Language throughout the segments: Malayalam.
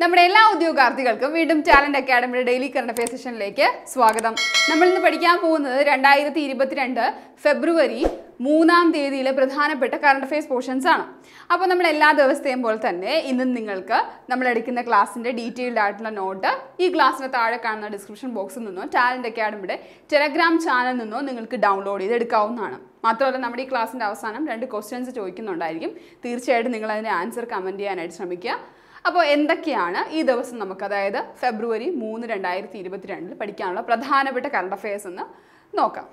നമ്മുടെ എല്ലാ ഉദ്യോഗാർത്ഥികൾക്കും വീണ്ടും ടാലന്റ് അക്കാഡമിയുടെ ഡെയിലി കറണ്ട് അഫയർ സെഷനിലേക്ക് സ്വാഗതം നമ്മൾ ഇന്ന് പഠിക്കാൻ പോകുന്നത് രണ്ടായിരത്തി ഇരുപത്തിരണ്ട് ഫെബ്രുവരി മൂന്നാം തീയതിയിലെ പ്രധാനപ്പെട്ട കറണ്ട് അഫയേഴ്സ് പോർഷൻസ് ആണ് അപ്പോൾ നമ്മൾ എല്ലാ ദിവസത്തെയും പോലെ തന്നെ ഇന്നും നിങ്ങൾക്ക് നമ്മൾ എടുക്കുന്ന ക്ലാസ്സിൻ്റെ ഡീറ്റെയിൽഡ് ആയിട്ടുള്ള നോട്ട് ഈ ക്ലാസ്സിന് താഴെ കാണുന്ന ഡിസ്ക്രിപ്ഷൻ ബോക്സിൽ നിന്നോ ടാലന്റ് അക്കാഡമിയുടെ ടെലഗ്രാം ചാനലിൽ നിന്നോ നിങ്ങൾക്ക് ഡൗൺലോഡ് ചെയ്ത് എടുക്കാവുന്നതാണ് മാത്രമല്ല നമ്മുടെ ഈ ക്ലാസ്സിൻ്റെ അവസാനം രണ്ട് ക്വസ്റ്റ്യൻസ് ചോദിക്കുന്നുണ്ടായിരിക്കും തീർച്ചയായിട്ടും നിങ്ങൾ അതിൻ്റെ ആൻസർ കമൻറ്റ് ചെയ്യാനായിട്ട് ശ്രമിക്കുക അപ്പോൾ എന്തൊക്കെയാണ് ഈ ദിവസം നമുക്ക് അതായത് ഫെബ്രുവരി മൂന്ന് രണ്ടായിരത്തി ഇരുപത്തിരണ്ടിൽ പഠിക്കാനുള്ള പ്രധാനപ്പെട്ട കറണ്ട് അഫയേഴ്സ് എന്ന് നോക്കാം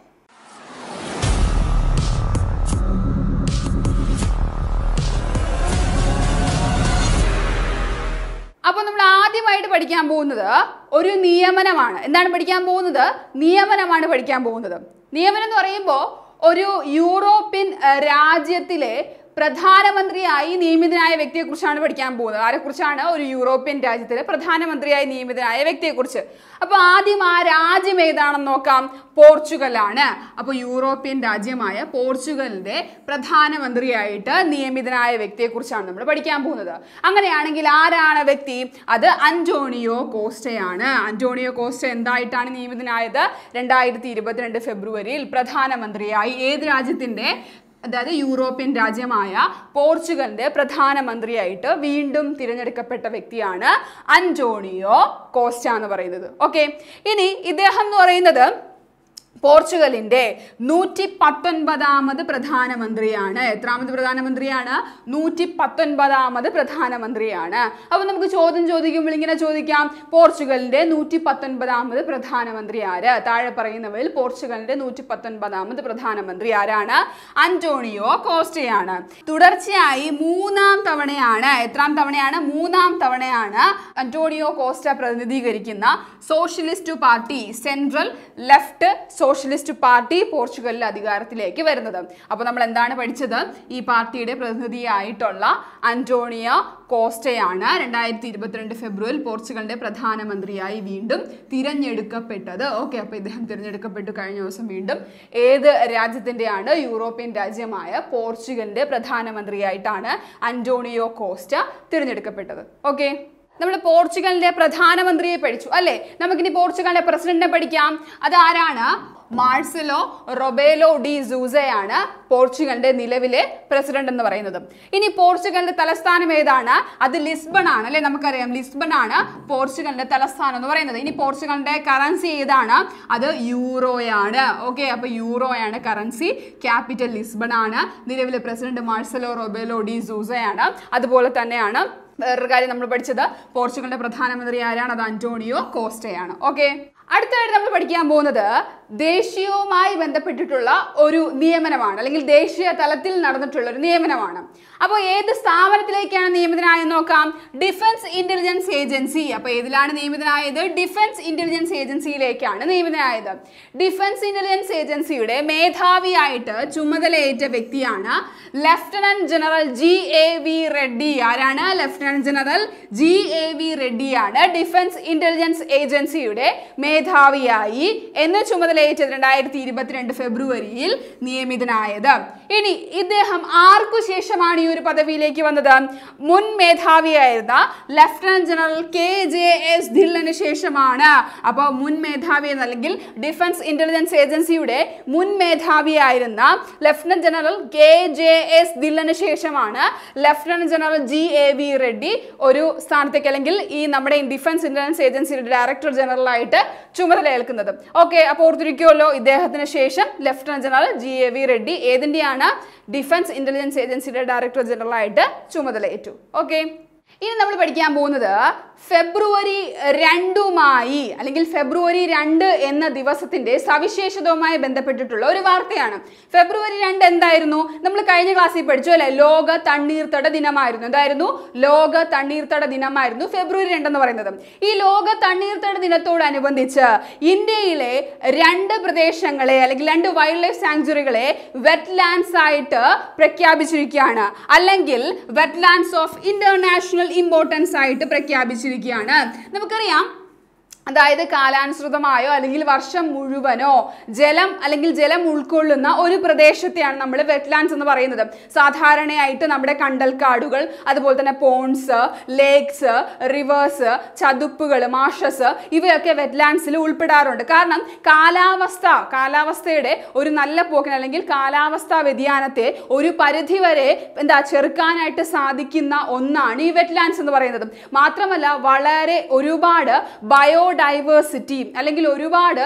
അപ്പോൾ നമ്മൾ ആദ്യമായിട്ട് പഠിക്കാൻ പോകുന്നത് ഒരു നിയമനമാണ് എന്താണ് പഠിക്കാൻ പോകുന്നത് നിയമനമാണ് പഠിക്കാൻ പോകുന്നത് നിയമനം എന്ന് പറയുമ്പോൾ ഒരു യൂറോപ്യൻ അഹ്, രാജ്യത്തിലെ പ്രധാനമന്ത്രിയായി നിയമിതനായ വ്യക്തിയെക്കുറിച്ചാണ് പഠിക്കാൻ പോകുന്നത് ആരെക്കുറിച്ചാണ് ഒരു യൂറോപ്യൻ രാജ്യത്തിലെ പ്രധാനമന്ത്രിയായി നിയമിതനായ വ്യക്തിയെക്കുറിച്ച് അപ്പോൾ ആദ്യം ആ രാജ്യം ഏതാണെന്ന് നോക്കാം പോർച്ചുഗലാണ് അപ്പോൾ യൂറോപ്യൻ രാജ്യമായ പോർച്ചുഗലിന്റെ പ്രധാനമന്ത്രിയായിട്ട് നിയമിതനായ വ്യക്തിയെക്കുറിച്ചാണ് നമ്മൾ പഠിക്കാൻ പോകുന്നത് അങ്ങനെയാണെങ്കിൽ ആരാണ് വ്യക്തി അത് അന്റോണിയോ കോസ്റ്റയാണ് അന്റോണിയോ കോസ്റ്റ എന്തായിട്ടാണ് നിയമിതനായത് രണ്ടായിരത്തി ഇരുപത്തിരണ്ട് ഫെബ്രുവരിയിൽ പ്രധാനമന്ത്രിയായി ഏത് രാജ്യത്തിന്റെ അതായത് യൂറോപ്യൻ രാജ്യമായ പോർച്ചുഗലിന്റെ പ്രധാനമന്ത്രിയായിട്ട് വീണ്ടും തിരഞ്ഞെടുക്കപ്പെട്ട വ്യക്തിയാണ് അന്റോണിയോ കോസ്റ്റ എന്ന് പറയുന്നത് ഓക്കെ ഇനി ഇദ്ദേഹം എന്ന് പറയുന്നത് പോർച്ചുഗലിന്റെ നൂറ്റി പത്തൊൻപതാമത് പ്രധാനമന്ത്രിയാണ് എത്രാമത് പ്രധാനമന്ത്രിയാണ് നൂറ്റി പത്തൊൻപതാമത് പ്രധാനമന്ത്രിയാണ് അപ്പൊ നമുക്ക് ചോദ്യം ചോദിക്കുമ്പോൾ ഇങ്ങനെ ചോദിക്കാം പോർച്ചുഗലിന്റെ നൂറ്റി പത്തൊൻപതാമത് പ്രധാനമന്ത്രി ആര് താഴെ പറയുന്നവരിൽ പോർച്ചുഗലിന്റെ നൂറ്റി പത്തൊൻപതാമത് പ്രധാനമന്ത്രി ആരാണ് അന്റോണിയോ കോസ്റ്റയാണ് തുടർച്ചയായി മൂന്നാം തവണയാണ് എത്രാം തവണയാണ് മൂന്നാം തവണയാണ് അന്റോണിയോ കോസ്റ്റ പ്രതിനിധീകരിക്കുന്ന socialist party central left socialist party പോർച്ചുഗലിൽ അധികാരത്തിലേക്ക് വരുന്നത് അപ്പോൾ നമ്മൾ എന്താണ് പഠിച്ചത് ഈ പാർട്ടിയുടെ പ്രതിനിധിയായിട്ടുള്ള അന്റോണിയോ കോസ്റ്റയാണ് രണ്ടായിരത്തി ഇരുപത്തിരണ്ട് ഫെബ്രുവരിയിൽ പോർച്ചുഗലിന്റെ പ്രധാനമന്ത്രിയായി വീണ്ടും തിരഞ്ഞെടുക്കപ്പെട്ടത് ഓക്കെ അപ്പോൾ ഇദ്ദേഹം തിരഞ്ഞെടുക്കപ്പെട്ടു കഴിഞ്ഞ ദിവസം വീണ്ടും ഏത് രാജ്യത്തിൻ്റെയാണ് യൂറോപ്യൻ രാജ്യമായ പോർച്ചുഗലിന്റെ പ്രധാനമന്ത്രിയായിട്ടാണ് അന്റോണിയോ കോസ്റ്റ തിരഞ്ഞെടുക്കപ്പെട്ടത് ഓക്കെ നമ്മൾ പോർച്ചുഗലിന്റെ പ്രധാനമന്ത്രിയെ പഠിച്ചു അല്ലേ നമുക്കിനി പോർച്ചുഗലിന്റെ പ്രസിഡന്റിനെ പഠിക്കാം അത് ആരാണ് മാർസലോ റൊബേലോ ഡി സൂസയാണ് പോർച്ചുഗലിന്റെ നിലവിലെ പ്രസിഡന്റ് എന്ന് പറയുന്നത് ഇനി പോർച്ചുഗലിന്റെ തലസ്ഥാനം ഏതാണ് അത് ലിസ്ബൺ ആണ് അല്ലെ നമുക്കറിയാം ലിസ്ബൺ ആണ് പോർച്ചുഗലിന്റെ തലസ്ഥാനം എന്ന് പറയുന്നത് ഇനി പോർച്ചുഗലിന്റെ കറൻസി ഏതാണ് അത് യൂറോയാണ് ഓക്കെ അപ്പൊ യൂറോയാണ് കറൻസി ക്യാപിറ്റൽ ലിസ്ബൺ ആണ് നിലവിലെ പ്രസിഡന്റ് മാർസലോ റൊബേലോ ഡി സൂസയാണ് അതുപോലെ തന്നെയാണ് വേറൊരു കാര്യം നമ്മൾ പഠിച്ചത് പോർച്ചുഗലിന്റെ പ്രധാനമന്ത്രി ആരാണ് അത് അന്റോണിയോ കോസ്റ്റയാണ് ഓക്കെ അടുത്തായിട്ട് നമ്മൾ പഠിക്കാൻ പോകുന്നത് ദേശീയവുമായി ബന്ധപ്പെട്ടിട്ടുള്ള ഒരു നിയമനമാണ് അല്ലെങ്കിൽ ദേശീയ തലത്തിൽ നടന്നിട്ടുള്ള ഒരു നിയമനമാണ് അപ്പോൾ ഏത് സ്ഥാപനത്തിലേക്കാണ് നിയമിതനായെന്ന് നോക്കാം ഡിഫൻസ് ഇന്റലിജൻസ് ഏജൻസി അപ്പോൾ ഏതിലാണ് നിയമിതനായത് ഡിഫൻസ് ഇന്റലിജൻസ് ഏജൻസിയിലേക്കാണ് നിയമിതനായത് ഡിഫൻസ് ഇന്റലിജൻസ് ഏജൻസിയുടെ മേധാവിയായിട്ട് ചുമതലയേറ്റ വ്യക്തിയാണ് lieutenant general G A V Reddy ആരാണ് lieutenant general G A V റെഡ്ഡിയാണ് ഡിഫൻസ് ഇന്റലിജൻസ് ഏജൻസിയുടെ മേധാവിയായി എന്ന് ചുമതലയേറ്റത് രണ്ടായിരത്തി ഇരുപത്തിരണ്ട് ഫെബ്രുവരിയിൽ നിയമിതനായത് ഇനി ഇദ്ദേഹം ആർക്കു ശേഷമാണ് ഈ ഒരു പദവിയിലേക്ക് വന്നത് മുൻ മേധാവിയായിരുന്ന lieutenant general K J S ധില്ലന് ശേഷമാണ് അപ്പോൾ മുൻ മേധാവി എന്ന അല്ലെങ്കിൽ ഡിഫൻസ് ഇന്റലിജൻസ് ഏജൻസിയുടെ മുൻ മേധാവിയായിരുന്ന lieutenant general K J S ധില്ലന് ശേഷമാണ് lieutenant general G A V Reddy ഒരു സ്ഥാനത്തേക്ക് അല്ലെങ്കിൽ ഈ നമ്മുടെ ഡിഫൻസ് ഇന്റലിജൻസ് ഏജൻസിയുടെ ഡയറക്ടർ ജനറൽ ആയിട്ട് ചുമതലയേൽക്കുന്നത് ഓക്കെ അപ്പോൾ ഓർത്തിരിക്കുമല്ലോ ഇദ്ദേഹത്തിന് ശേഷം lieutenant general G A V Reddy ഏതിൻ്റെയാണ് ഡിഫൻസ് ഇന്റലിജൻസ് ഏജൻസിയുടെ ഡയറക്ടർ ജനറൽ ആയിട്ട് ചുമതലയേറ്റു ഓക്കെ ഇനി നമ്മൾ പഠിക്കാൻ പോകുന്നത് ഫെബ്രുവരി രണ്ടുമായി അല്ലെങ്കിൽ ഫെബ്രുവരി രണ്ട് എന്ന ദിവസത്തിന്റെ സവിശേഷതവുമായി ബന്ധപ്പെട്ടിട്ടുള്ള ഒരു വാർത്തയാണ് ഫെബ്രുവരി രണ്ട് എന്തായിരുന്നു നമ്മൾ കഴിഞ്ഞ ക്ലാസ്സിൽ പഠിച്ചു അല്ലെ ലോക തണ്ണീർത്തട ദിനമായിരുന്നു എന്തായിരുന്നു ലോക തണ്ണീർത്തട ദിനമായിരുന്നു ഫെബ്രുവരി രണ്ട് എന്ന് പറയുന്നത് ഈ ലോക തണ്ണീർത്തട ദിനത്തോടനുബന്ധിച്ച് ഇന്ത്യയിലെ രണ്ട് പ്രദേശങ്ങളെ അല്ലെങ്കിൽ രണ്ട് വൈൽഡ് ലൈഫ് സാങ്ച്വറികളെ വെറ്റ്ലാൻഡ്സ് ആയിട്ട് പ്രഖ്യാപിച്ചിരിക്കുകയാണ് അല്ലെങ്കിൽ വെറ്റ്ലാൻഡ്സ് ഓഫ് ഇന്റർനാഷണൽ ഇമ്പോർട്ടൻസ് ആയിട്ട് പ്രഖ്യാപിച്ചിരിക്കുകയാണ് നമുക്കറിയാം അതായത് കാലാനുസൃതമായോ അല്ലെങ്കിൽ വർഷം മുഴുവനോ ജലം അല്ലെങ്കിൽ ജലം ഉൾക്കൊള്ളുന്ന ഒരു പ്രദേശത്തെയാണ് നമ്മൾ വെറ്റ്ലാൻഡ്സ് എന്ന് പറയുന്നത് സാധാരണയായിട്ട് നമ്മുടെ കണ്ടൽക്കാടുകൾ അതുപോലെ തന്നെ പോൺസ് ലേക്സ് റിവേഴ്സ് ചതുപ്പുകൾ മാഷസ് ഇവയൊക്കെ വെറ്റ്ലാൻഡ്സിൽ ഉൾപ്പെടാറുണ്ട് കാരണം കാലാവസ്ഥ കാലാവസ്ഥയുടെ ഒരു നല്ല പോക്കിന് അല്ലെങ്കിൽ കാലാവസ്ഥാ വ്യതിയാനത്തെ ഒരു പരിധിവരെ എന്താ ചെറുക്കാനായിട്ട് സാധിക്കുന്ന ഒന്നാണ് ഈ വെറ്റ്ലാൻഡ്സ് എന്ന് പറയുന്നത് മാത്രമല്ല വളരെ ഒരുപാട് ബയോഡൈവേഴ്സിറ്റി അല്ലെങ്കിൽ ഒരുപാട്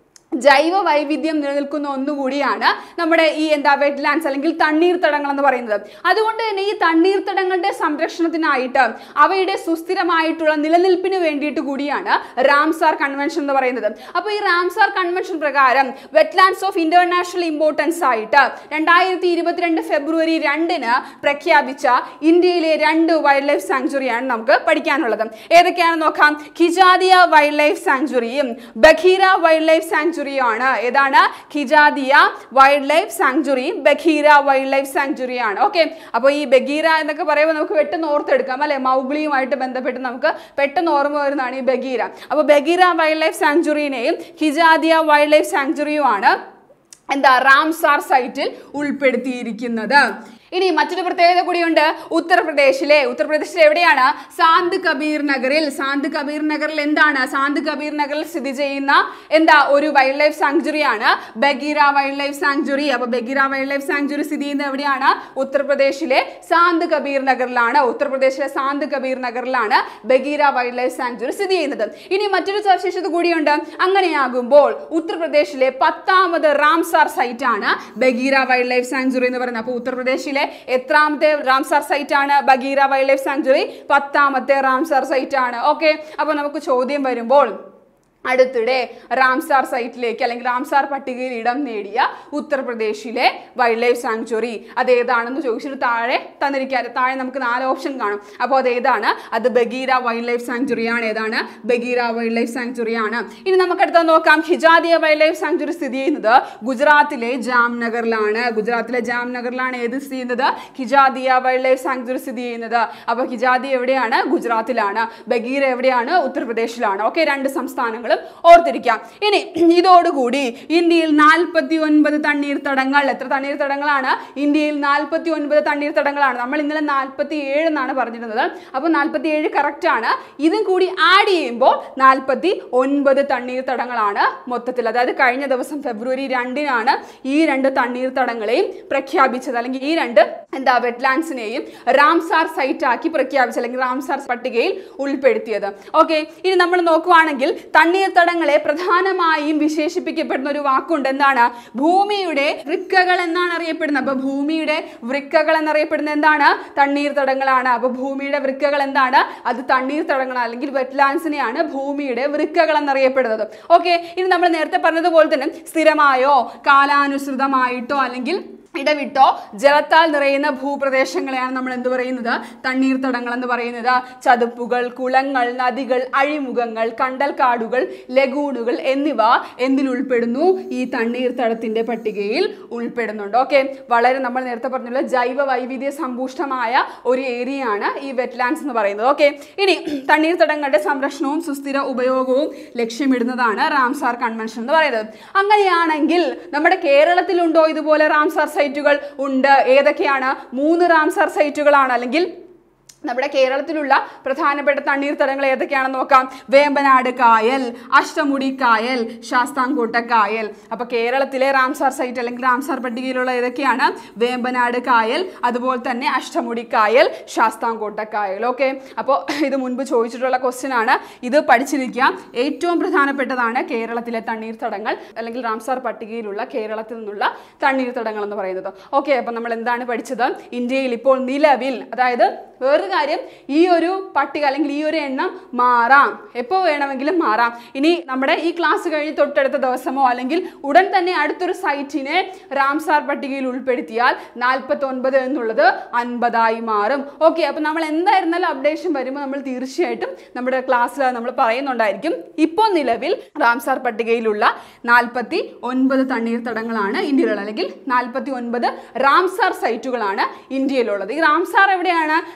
ജൈവ വൈവിധ്യം നിലനിൽക്കുന്ന ഒന്നുകൂടിയാണ് നമ്മുടെ ഈ എന്താ വെറ്റ്ലാൻഡ്സ് അല്ലെങ്കിൽ തണ്ണീർത്തടങ്ങൾ എന്ന് പറയുന്നത് അതുകൊണ്ട് തന്നെ ഈ തണ്ണീർത്തടങ്ങളുടെ സംരക്ഷണത്തിനായിട്ട് അവയുടെ സുസ്ഥിരമായിട്ടുള്ള നിലനിൽപ്പിന് വേണ്ടിയിട്ട് കൂടിയാണ് റാംസാർ കൺവെൻഷൻ എന്ന് പറയുന്നത് അപ്പോൾ ഈ റാംസാർ കൺവെൻഷൻ പ്രകാരം വെറ്റ്ലാൻഡ്സ് ഓഫ് ഇന്റർനാഷണൽ ഇമ്പോർട്ടൻസ് ആയിട്ട് രണ്ടായിരത്തി ഇരുപത്തിരണ്ട് ഫെബ്രുവരി രണ്ടിന് പ്രഖ്യാപിച്ച ഇന്ത്യയിലെ രണ്ട് വൈൽഡ് ലൈഫ് സാങ്ച്വറിയാണ് നമുക്ക് പഠിക്കാനുള്ളത് ഏതൊക്കെയാണെന്ന് നോക്കാം ഖിജാദിയ വൈൽഡ് ലൈഫ് സാങ്ച്വറിയും ബഖീര വൈൽഡ് ലൈഫ് സാങ്ച്വറിയും ആണ് ഏതാണ് ഖിജാദിയ വൈൽഡ് ലൈഫ് സാങ്ച്വറിയും ബഖീര വൈൽഡ് ലൈഫ് സാങ്ച്വറിയാണ് ഓക്കെ അപ്പോൾ ഈ ബഗീര എന്നൊക്കെ പറയുമ്പോൾ നമുക്ക് പെട്ടെന്ന് ഓർത്തെടുക്കാം അല്ലെ മൗഗ്ലിയുമായിട്ട് ബന്ധപ്പെട്ട് നമുക്ക് പെട്ടെന്ന് ഓർമ്മ വരുന്നതാണ് ഈ ബഗീര അപ്പോൾ ബഗീര വൈൽഡ് ലൈഫ് സാങ്ച്വറിനെയും ഖിജാദിയ വൈൽഡ് ലൈഫ് സാങ്ച്വറിയുമാണ് എന്താ റാംസാർ സൈറ്റിൽ ഉൾപ്പെടുത്തിയിരിക്കുന്നത് ഇനി മറ്റൊരു പ്രത്യേകത കൂടിയുണ്ട് ഉത്തർപ്രദേശിലെ ഉത്തർപ്രദേശിലെ എവിടെയാണ് സാന്ത് കബീർ നഗറിൽ സാന്ത് കബീർ നഗറിൽ എന്താണ് സാന്ത് കബീർ നഗറിൽ സ്ഥിതി ചെയ്യുന്ന എന്താ ഒരു വൈൽഡ് ലൈഫ് സാങ്ച്വറിയാണ് ബഗീര വൈൽഡ് ലൈഫ് സാങ്ച്വറി അപ്പൊ ബഗീര വൈൽഡ് ലൈഫ് സാങ്ച്വറി സ്ഥിതി ചെയ്യുന്നത് എവിടെയാണ് ഉത്തർപ്രദേശിലെ സാന്ത് കബീർ നഗറിലാണ് ഉത്തർപ്രദേശിലെ സാന്ത് കബീർ നഗറിലാണ് ബഗീര വൈൽഡ് ലൈഫ് സാങ്ച്വറി സ്ഥിതി ചെയ്യുന്നത് ഇനി മറ്റൊരു സവിശേഷത കൂടിയുണ്ട് അങ്ങനെയാകുമ്പോൾ ഉത്തർപ്രദേശിലെ പത്താമത് റാംസാർ സൈറ്റ് ആണ് ബഗീര വൈൽഡ് ലൈഫ് സാങ്ച്വറി എന്ന് പറയുന്നത് അപ്പോൾ ഉത്തർപ്രദേശിലെ എത്രാമത്തെ റാംസാർ സൈറ്റ് ആണ് ബഗീര വൈൽഡ് ലൈഫ് സാങ്ച്വറി പത്താമത്തെ റാംസാർ സൈറ്റ് ആണ് ഓക്കെ അപ്പോൾ നമുക്ക് ചോദ്യം വരുമ്പോൾ അടുത്തിടെ റാംസാർ സൈറ്റിലേക്ക് അല്ലെങ്കിൽ റാംസാർ പട്ടികയിൽ ഇടം നേടിയ ഉത്തർപ്രദേശിലെ വൈൽഡ് ലൈഫ് സാങ്ച്വറി അത് ഏതാണെന്ന് ചോദിച്ചിട്ട് താഴെ തന്നിരിക്കാതെ താഴെ നമുക്ക് നാല് ഓപ്ഷൻ കാണും അപ്പോൾ അത് ഏതാണ് അത് ബഗീര വൈൽഡ് ലൈഫ് സാങ്ച്വറി ആണ് ഏതാണ് ബഗീര വൈൽഡ് ലൈഫ് സാങ്ച്വറി ആണ് ഇനി നമുക്ക് അടുത്ത നോക്കാം ഹിജാദിയ വൈൽഡ് ലൈഫ് സാങ്ച്വറി സ്ഥിതി ചെയ്യുന്നത് ഗുജറാത്തിലെ ജാംനഗറിലാണ് ഗുജറാത്തിലെ ജാംനഗറിലാണ് ഏത് സ്ഥിതി ചെയ്യുന്നത് ഹിജാദിയ വൈൽഡ് ലൈഫ് സാങ്ച്വറി സ്ഥിതി ചെയ്യുന്നത് അപ്പോൾ ഹിജാദിയ എവിടെയാണ് ഗുജറാത്തിലാണ് ബഗീര എവിടെയാണ് ഉത്തർപ്രദേശിലാണ് ഓക്കെ രണ്ട് സംസ്ഥാനങ്ങളും ഓർത്തിരിക്കാം ഇനി ഇതോടുകൂടി ഇന്ത്യയിൽ നാൽപ്പത്തി ഒൻപത് തണ്ണീർത്തടങ്ങൾ എത്ര തണ്ണീർത്തടങ്ങളാണ് ഇന്ത്യയിൽ നാൽപ്പത്തി ഒൻപത് തണ്ണീർത്തടങ്ങളാണ് നമ്മൾ ഇന്നലെ നാൽപ്പത്തി ഏഴ് എന്നാണ് പറഞ്ഞിരുന്നത് അപ്പോൾ നാൽപ്പത്തി ഏഴ് കറക്റ്റ് ആണ് ഇതും കൂടി ആഡ് ചെയ്യുമ്പോൾ നാൽപ്പത്തി ഒൻപത് തണ്ണീർത്തടങ്ങളാണ് മൊത്തത്തിൽ അതായത് കഴിഞ്ഞ ദിവസം ഫെബ്രുവരി രണ്ടിനാണ് ഈ രണ്ട് തണ്ണീർത്തടങ്ങളെയും പ്രഖ്യാപിച്ചത് അല്ലെങ്കിൽ ഈ രണ്ട് എന്താ വെറ്റ്ലാൻഡ്സിനെയും റാംസാർ സൈറ്റ് ആക്കി പ്രഖ്യാപിച്ചത് അല്ലെങ്കിൽ റാംസാർ പട്ടികയിൽ ഉൾപ്പെടുത്തിയത് ഓക്കെ ഇനി നമ്മൾ നോക്കുവാണെങ്കിൽ തണ്ണീർത്തടങ്ങളെ പ്രധാനമായും വിശേഷിപ്പിക്കപ്പെടുന്ന ഒരു വാക്കുണ്ട് എന്താണ് ഭൂമിയുടെ വൃക്കകൾ എന്നാണ് അറിയപ്പെടുന്നത് അപ്പൊ ഭൂമിയുടെ വൃക്കകൾ എന്നറിയപ്പെടുന്നത് എന്താണ് തണ്ണീർത്തടങ്ങളാണ് അപ്പൊ ഭൂമിയുടെ വൃക്കകൾ എന്താണ് അത് തണ്ണീർത്തടങ്ങളാണ് അല്ലെങ്കിൽ വെറ്റ്ലാൻഡ്സിനെയാണ് ഭൂമിയുടെ വൃക്കകൾ എന്നറിയപ്പെടുന്നത് ഓക്കെ ഇനി നമ്മൾ നേരത്തെ പറഞ്ഞതുപോലെ തന്നെ സ്ഥിരമായോ കാലാനുസൃതമായിട്ടോ അല്ലെങ്കിൽ ഇടവിട്ടോ ജലത്താൽ നിറയുന്ന ഭൂപ്രദേശങ്ങളെയാണ് നമ്മൾ എന്ത് പറയുന്നത് തണ്ണീർത്തടങ്ങൾ എന്ന് പറയുന്നത് ചതുപ്പുകൾ കുളങ്ങൾ നദികൾ അഴിമുഖങ്ങൾ കണ്ടൽക്കാടുകൾ ലഗൂണുകൾ എന്നിവ എന്തിൽ ഉൾപ്പെടുന്നു ഈ തണ്ണീർത്തടത്തിന്റെ പട്ടികയിൽ ഉൾപ്പെടുന്നുണ്ട് ഓക്കെ വളരെ നമ്മൾ നേരത്തെ പറഞ്ഞല്ലോ ജൈവ വൈവിധ്യ സമ്പുഷ്ടമായ ഒരു ഏരിയയാണ് ഈ വെറ്റ്ലാൻഡ്സ് എന്ന് പറയുന്നത് ഓക്കെ ഇനി തണ്ണീർത്തടങ്ങളുടെ സംരക്ഷണവും സുസ്ഥിര ഉപയോഗവും ലക്ഷ്യമിടുന്നതാണ് റാംസാർ കൺവെൻഷൻ എന്ന് പറയുന്നത് അങ്ങനെയാണെങ്കിൽ നമ്മുടെ കേരളത്തിലുണ്ടോ ഇതുപോലെ റാംസാർ സൈറ്റുകൾ ഉണ്ട് ഏതൊക്കെയാണ് മൂന്ന് റാംസാർ സൈറ്റുകളാണ് അല്ലെങ്കിൽ നമ്മുടെ കേരളത്തിലുള്ള പ്രധാനപ്പെട്ട തണ്ണീർത്തടങ്ങൾ ഏതൊക്കെയാണെന്ന് നോക്കാം വേമ്പനാട് കായൽ അഷ്ടമുടി കായൽ ശാസ്താംകോട്ട കായൽ അപ്പോൾ കേരളത്തിലെ റാംസാർ സൈറ്റ് അല്ലെങ്കിൽ റാംസാർ പട്ടികയിലുള്ള ഏതൊക്കെയാണ് വേമ്പനാട് കായൽ അതുപോലെ തന്നെ അഷ്ടമുടി കായൽ ശാസ്താംകോട്ട കായൽ ഓക്കെ അപ്പോൾ ഇത് മുൻപ് ചോദിച്ചിട്ടുള്ള ക്വസ്റ്റ്യൻ ആണ് ഇത് പഠിച്ചിരിക്കുക ഏറ്റവും പ്രധാനപ്പെട്ടതാണ് കേരളത്തിലെ തണ്ണീർത്തടങ്ങൾ അല്ലെങ്കിൽ റാംസാർ പട്ടികയിലുള്ള കേരളത്തിൽ നിന്നുള്ള തണ്ണീർത്തടങ്ങൾ എന്ന് പറയുന്നത് ഓക്കെ അപ്പം നമ്മൾ എന്താണ് പഠിച്ചത് ഇന്ത്യയിൽ ഇപ്പോൾ നിലവിൽ അതായത് വേറൊരു കാര്യം ഈ ഒരു പട്ടിക അല്ലെങ്കിൽ ഈ ഒരു എണ്ണം മാറാം എപ്പോൾ വേണമെങ്കിലും മാറാം ഇനി നമ്മുടെ ഈ ക്ലാസ് കഴിഞ്ഞ് തൊട്ടടുത്ത ദിവസമോ അല്ലെങ്കിൽ ഉടൻ തന്നെ അടുത്തൊരു സൈറ്റിനെ റാംസാർ പട്ടികയിൽ ഉൾപ്പെടുത്തിയാൽ നാൽപ്പത്തി ഒൻപത് എന്നുള്ളത് അൻപതായി മാറും ഓക്കെ അപ്പം നമ്മൾ എന്തായിരുന്നാലും അപ്ഡേഷൻ വരുമ്പോൾ നമ്മൾ തീർച്ചയായിട്ടും നമ്മുടെ ക്ലാസ്സിൽ നമ്മൾ പറയുന്നുണ്ടായിരിക്കും ഇപ്പോൾ നിലവിൽ റാംസാർ പട്ടികയിലുള്ള നാൽപ്പത്തി ഒൻപത് തണ്ണീർത്തടങ്ങളാണ് ഇന്ത്യയിലുള്ളത് അല്ലെങ്കിൽ നാൽപ്പത്തി ഒൻപത് റാംസാർ സൈറ്റുകളാണ് ഇന്ത്യയിലുള്ളത് ഈ റാംസാർ എവിടെയാണ് നമ്മൾ കഴിഞ്ഞ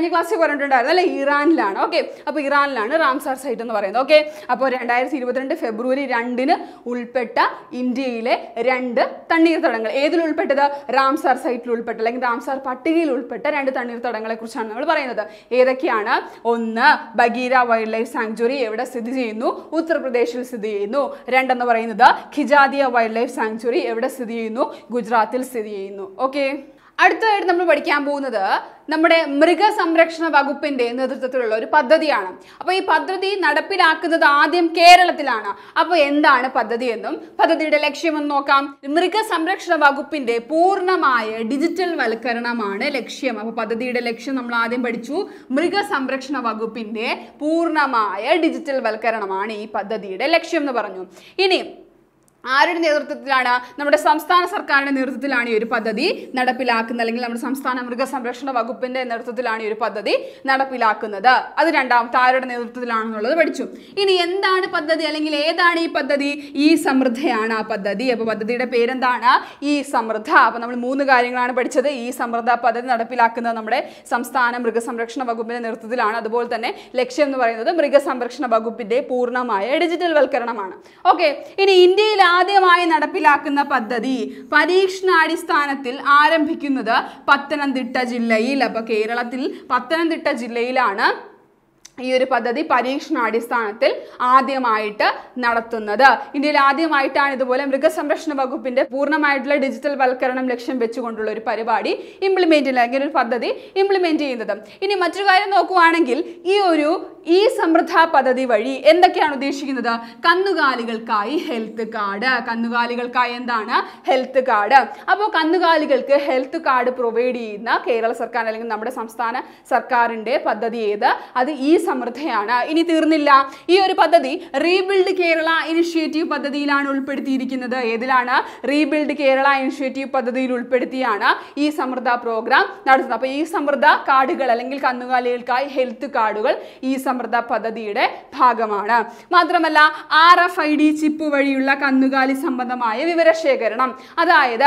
കഴിഞ്ഞ ക്ലാസ്സിൽ പറഞ്ഞിട്ടുണ്ടായിരുന്നു അല്ലേ ഇറാനിലാണ് ഓക്കെ അപ്പോൾ ഇറാനിലാണ് റാംസാർ സൈറ്റ് എന്ന് പറയുന്നത് ഓക്കെ അപ്പോൾ രണ്ടായിരത്തി ഇരുപത്തിരണ്ട് ഫെബ്രുവരി രണ്ടിന് ഉൾപ്പെട്ട ഇന്ത്യയിലെ രണ്ട് തണ്ണീർത്തടങ്ങൾ ഏതിൽ ഉൾപ്പെട്ടത് റാംസാർ സൈറ്റിൽ ഉൾപ്പെട്ട അല്ലെങ്കിൽ റാംസാർ പട്ടികയിൽ ഉൾപ്പെട്ട രണ്ട് തണ്ണീർത്തടങ്ങളെ കുറിച്ചാണ് നമ്മൾ പറയുന്നത് ഏതൊക്കെയാണ് ഒന്ന് ബഗീര വൈൽഡ് ലൈഫ് സാങ്ച്വറി എവിടെ സ്ഥിതി ചെയ്യുന്നു ഉത്തർപ്രദേശിൽ സ്ഥിതി ചെയ്യുന്നു രണ്ടെന്ന് പറയുന്നത് ഖിജാദിയ വൈൽഡ് ലൈഫ് സാങ്ച്വറി എവിടെ സ്ഥിതി ചെയ്യുന്നു ഗുജറാത്തിൽ സ്ഥിതി ചെയ്യുന്നു ഓക്കെ അടുത്തതായിട്ട് നമ്മൾ പഠിക്കാൻ പോകുന്നത് നമ്മുടെ മൃഗസംരക്ഷണ വകുപ്പിന്റെ നേതൃത്വത്തിലുള്ള ഒരു പദ്ധതിയാണ് അപ്പോൾ ഈ പദ്ധതി നടപ്പിലാക്കുന്നത് ആദ്യം കേരളത്തിലാണ് അപ്പോൾ എന്താണ് പദ്ധതി എന്നും പദ്ധതിയുടെ ലക്ഷ്യമെന്ന് നോക്കാം മൃഗസംരക്ഷണ വകുപ്പിന്റെ പൂർണ്ണമായ ഡിജിറ്റൽ വൽക്കരണമാണ് ലക്ഷ്യം അപ്പോൾ പദ്ധതിയുടെ ലക്ഷ്യം നമ്മൾ ആദ്യം പഠിച്ചു മൃഗസംരക്ഷണ വകുപ്പിന്റെ പൂർണ്ണമായ ഡിജിറ്റൽ വൽക്കരണമാണ് ഈ പദ്ധതിയുടെ ലക്ഷ്യം എന്ന് പറഞ്ഞു ഇനി ആരുടെ നേതൃത്വത്തിലാണ് നമ്മുടെ സംസ്ഥാന സർക്കാരിന്റെ നേതൃത്വത്തിലാണ് ഈ ഒരു പദ്ധതി നടപ്പിലാക്കുന്നത് അല്ലെങ്കിൽ നമ്മുടെ സംസ്ഥാന മൃഗസംരക്ഷണ വകുപ്പിന്റെ നേതൃത്വത്തിലാണ് ഈ ഒരു പദ്ധതി നടപ്പിലാക്കുന്നത് അത് രണ്ടാമത്തെ ആരുടെ നേതൃത്വത്തിലാണെന്നുള്ളത് പഠിച്ചു ഇനി എന്താണ് പദ്ധതി അല്ലെങ്കിൽ ഏതാണ് ഈ പദ്ധതി ഈ സമൃദ്ധയാണ് ആ പദ്ധതി അപ്പോൾ പദ്ധതിയുടെ പേരെന്താണ് ഈ സമൃദ്ധ അപ്പോൾ നമ്മൾ മൂന്ന് കാര്യങ്ങളാണ് പഠിച്ചത് ഈ സമൃദ്ധ പദ്ധതി നടപ്പിലാക്കുന്നത് നമ്മുടെ സംസ്ഥാന മൃഗസംരക്ഷണ വകുപ്പിന്റെ നേതൃത്വത്തിലാണ് അതുപോലെ തന്നെ ലക്ഷ്യം എന്ന് പറയുന്നത് മൃഗസംരക്ഷണ വകുപ്പിന്റെ പൂർണ്ണമായ ഡിജിറ്റൽ വൽക്കരണമാണ് ഓക്കെ ഇനി ഇന്ത്യയിൽ ആദ്യമായി നടപ്പിലാക്കുന്ന പദ്ധതി പരീക്ഷണാടിസ്ഥാനത്തിൽ ആരംഭിക്കുന്നത് പത്തനംതിട്ട ജില്ലയിൽ അപ്പോൾ കേരളത്തിൽ പത്തനംതിട്ട ജില്ലയിലാണ് ഈ ഒരു പദ്ധതി പരീക്ഷണാടിസ്ഥാനത്തിൽ ആദ്യമായിട്ട് നടത്തുന്നത് ഇന്ത്യയിൽ ആദ്യമായിട്ടാണ് ഇതുപോലെ മൃഗസംരക്ഷണ വകുപ്പിന്റെ പൂർണ്ണമായിട്ടുള്ള ഡിജിറ്റൽ വൽക്കരണം ലക്ഷ്യം വെച്ചുകൊണ്ടുള്ള ഒരു പരിപാടി ഇംപ്ലിമെന്റ് ചെയ്യുന്നത് അല്ലെങ്കിൽ ഒരു പദ്ധതി ഇംപ്ലിമെന്റ് ചെയ്യുന്നത് ഇനി മറ്റൊരു കാര്യം നോക്കുവാണെങ്കിൽ ഈ ഒരു ഈ സമൃദ്ധ പദ്ധതി വഴി എന്തൊക്കെയാണ് ഉദ്ദേശിക്കുന്നത് കന്നുകാലികൾക്കായി ഹെൽത്ത് കാർഡ് കന്നുകാലികൾക്കായി എന്താണ് ഹെൽത്ത് കാർഡ് അപ്പോൾ കന്നുകാലികൾക്ക് ഹെൽത്ത് കാർഡ് പ്രൊവൈഡ് ചെയ്യുന്ന കേരള സർക്കാർ അല്ലെങ്കിൽ നമ്മുടെ സംസ്ഥാന സർക്കാരിന്റെ പദ്ധതി ഏത് അത് ഈ സമൃദ്ധയാണ് ഇനി തീർന്നില്ല ഈ ഒരു പദ്ധതി റീബിൽഡ് കേരള ഇനിഷ്യേറ്റീവ് പദ്ധതിയിലാണ് ഉൾപ്പെടുത്തിയിരിക്കുന്നത് ഏതിലാണ് റീബിൽഡ് കേരള ഇനിഷ്യേറ്റീവ് പദ്ധതിയിൽ ഉൾപ്പെടുത്തിയാണ് ഈ സമൃദ്ധ പ്രോഗ്രാം നടത്തുന്നത് അപ്പോൾ ഈ സമൃദ്ധ കാർഡുകൾ അല്ലെങ്കിൽ കന്നുകാലികൾക്കായി ഹെൽത്ത് കാർഡുകൾ ഈ സമൃദ്ധ പദ്ധതിയുടെ ഭാഗമാണ് മാത്രമല്ല R F I D chip വഴിയുള്ള കന്നുകാലി സംബന്ധമായ വിവരശേഖരണം അതായത്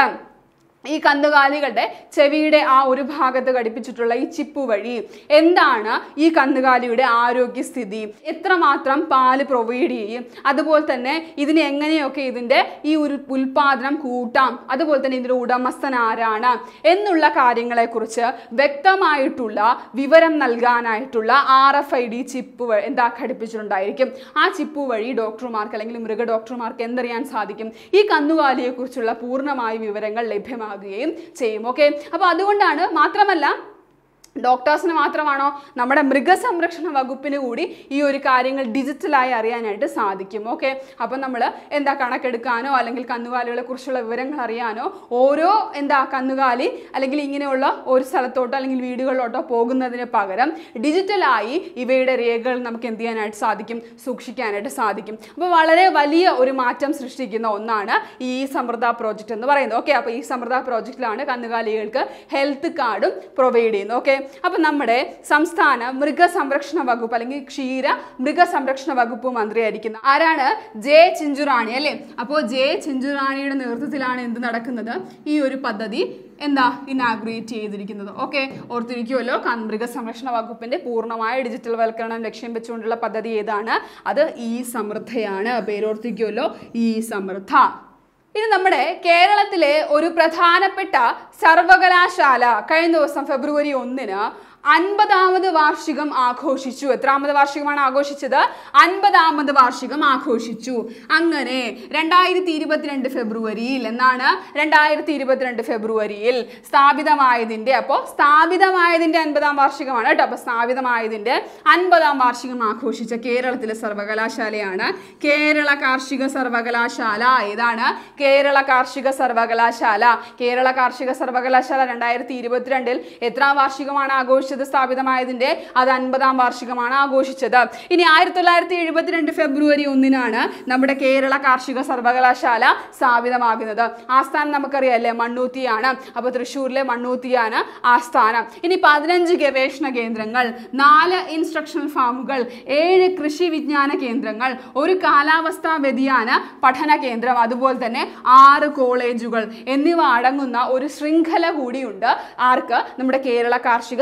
ഈ കന്നുകാലികളുടെ ചെവിയുടെ ആ ഒരു ഭാഗത്ത് ഘടിപ്പിച്ചിട്ടുള്ള ഈ ചിപ്പ് വഴി എന്താണ് ഈ കന്നുകാലിയുടെ ആരോഗ്യസ്ഥിതി എത്രമാത്രം പാല് പ്രൊവൈഡ് ചെയ്യും അതുപോലെ തന്നെ ഇതിന് എങ്ങനെയൊക്കെ ഇതിൻ്റെ ഈ ഒരു ഉൽപാദനം കൂട്ടാം അതുപോലെ തന്നെ ഇതിൻ്റെ ഉടമസ്ഥൻ ആരാണ് എന്നുള്ള കാര്യങ്ങളെക്കുറിച്ച് വ്യക്തമായിട്ടുള്ള വിവരം നൽകാനായിട്ടുള്ള R F I D chip എന്താ ഘടിപ്പിച്ചിട്ടുണ്ടായിരിക്കും ആ ചിപ്പ് വഴി ഡോക്ടർമാർക്ക് അല്ലെങ്കിൽ മൃഗ ഡോക്ടർമാർക്ക് എന്തറിയാൻ സാധിക്കും ഈ കന്നുകാലിയെക്കുറിച്ചുള്ള പൂർണ്ണമായ വിവരങ്ങൾ ലഭ്യമാകുകയും ചെയ്യും ഓക്കെ അപ്പോൾ അതുകൊണ്ടാണ് മാത്രമല്ല ഡോക്ടേഴ്സിന് മാത്രമാണോ നമ്മുടെ മൃഗസംരക്ഷണ വകുപ്പിന് കൂടി ഈ ഒരു കാര്യങ്ങൾ ഡിജിറ്റലായി അറിയാനായിട്ട് സാധിക്കും ഓക്കെ അപ്പം നമ്മൾ എന്താ കണക്കെടുക്കാനോ അല്ലെങ്കിൽ കന്നുകാലികളെ കുറിച്ചുള്ള വിവരങ്ങൾ അറിയാനോ ഓരോ എന്താ കന്നുകാലി അല്ലെങ്കിൽ ഇങ്ങനെയുള്ള ഒരു സ്ഥലത്തോട്ടോ അല്ലെങ്കിൽ വീടുകളിലോട്ടോ പോകുന്നതിന് പകരം ഡിജിറ്റലായി ഇവയുടെ രേഖകൾ നമുക്ക് എന്ത് ചെയ്യാനായിട്ട് സാധിക്കും സൂക്ഷിക്കാനായിട്ട് സാധിക്കും അപ്പോൾ വളരെ വലിയ ഒരു മാറ്റം സൃഷ്ടിക്കുന്ന ഒന്നാണ് ഈ സമൃദ്ധ പ്രോജക്റ്റ് എന്ന് പറയുന്നത് ഓക്കെ അപ്പോൾ ഈ സമൃദ്ധ പ്രോജക്റ്റിലാണ് കന്നുകാലികൾക്ക് ഹെൽത്ത് കാർഡും പ്രൊവൈഡ് ചെയ്യുന്നത് ഓക്കെ അപ്പം നമ്മുടെ സംസ്ഥാന മൃഗസംരക്ഷണ വകുപ്പ് അല്ലെങ്കിൽ ക്ഷീര മൃഗസംരക്ഷണ വകുപ്പ് മന്ത്രിയായിരിക്കുന്ന ആരാണ് ജെ ചിഞ്ചുറാണി അല്ലേ അപ്പോൾ ജെ ചിഞ്ചുറാണിയുടെ നേതൃത്വത്തിലാണ് എന്ത് നടക്കുന്നത് ഈ ഒരു പദ്ധതി എന്താ ഇനാഗ്രേറ്റ് ചെയ്തിരിക്കുന്നത് ഓക്കെ ഓർത്തിരിക്കുമല്ലോ ക- മൃഗസംരക്ഷണ വകുപ്പിന്റെ പൂർണ്ണമായ ഡിജിറ്റൽ വൽക്കരണം ലക്ഷ്യം വെച്ചുകൊണ്ടുള്ള പദ്ധതി ഏതാണ് അത് ഈ സമൃദ്ധയാണ് പേരോർത്തിക്കുമല്ലോ ഈ സമൃദ്ധ ഇനി നമ്മുടെ കേരളത്തിലെ ഒരു പ്രധാനപ്പെട്ട സർവകലാശാല കഴിഞ്ഞ ദിവസം ഫെബ്രുവരി ഒന്നിന് അൻപതാമത് വാർഷികം ആഘോഷിച്ചു എത്രാമത് വാർഷികമാണ് ആഘോഷിച്ചത് അൻപതാമത് വാർഷികം ആഘോഷിച്ചു അങ്ങനെ രണ്ടായിരത്തി ഇരുപത്തിരണ്ട് ഫെബ്രുവരിയിൽ എന്നാണ് രണ്ടായിരത്തി ഇരുപത്തിരണ്ട് ഫെബ്രുവരിയിൽ സ്ഥാപിതമായതിൻ്റെ അപ്പോൾ സ്ഥാപിതമായതിൻ്റെ അൻപതാം വാർഷികമാണ് കേട്ടോ അപ്പോൾ സ്ഥാപിതമായതിൻ്റെ അൻപതാം വാർഷികം ആഘോഷിച്ച കേരളത്തിലെ സർവകലാശാലയാണ് കേരള കാർഷിക സർവകലാശാല ഏതാണ് കേരള കാർഷിക സർവകലാശാല കേരള കാർഷിക സർവകലാശാല രണ്ടായിരത്തി ഇരുപത്തിരണ്ടിൽ എത്രാം വാർഷികമാണ് ആഘോഷിച്ചത് സ്ഥാപിതമായതിന്റെ അത് അൻപതാം വാർഷികമാണ് ആഘോഷിച്ചത് ഇനി ആയിരത്തി തൊള്ളായിരത്തി എഴുപത്തിരണ്ട് ഫെബ്രുവരി ഒന്നിനാണ് നമ്മുടെ കേരള കാർഷിക സർവകലാശാല സ്ഥാപിതമാകുന്നത് ആസ്ഥാനം നമുക്കറിയാം മണ്ണൂത്തിയാണ് അപ്പോൾ തൃശ്ശൂരിലെ മണ്ണൂത്തിയാണ് ആസ്ഥാനം ഇനി പതിനഞ്ച് ഗവേഷണ കേന്ദ്രങ്ങൾ നാല് ഇൻസ്ട്രക്ഷണൽ ഫാമുകൾ ഏഴ് കൃഷി വിജ്ഞാന കേന്ദ്രങ്ങൾ ഒരു കാലാവസ്ഥാ വ്യതിയാന പഠന കേന്ദ്രം അതുപോലെ തന്നെ ആറ് കോളേജുകൾ എന്നിവ അടങ്ങുന്ന ഒരു ശൃംഖല കൂടിയുണ്ട് ആർക്ക് നമ്മുടെ കേരള കാർഷിക സർവകലാശാല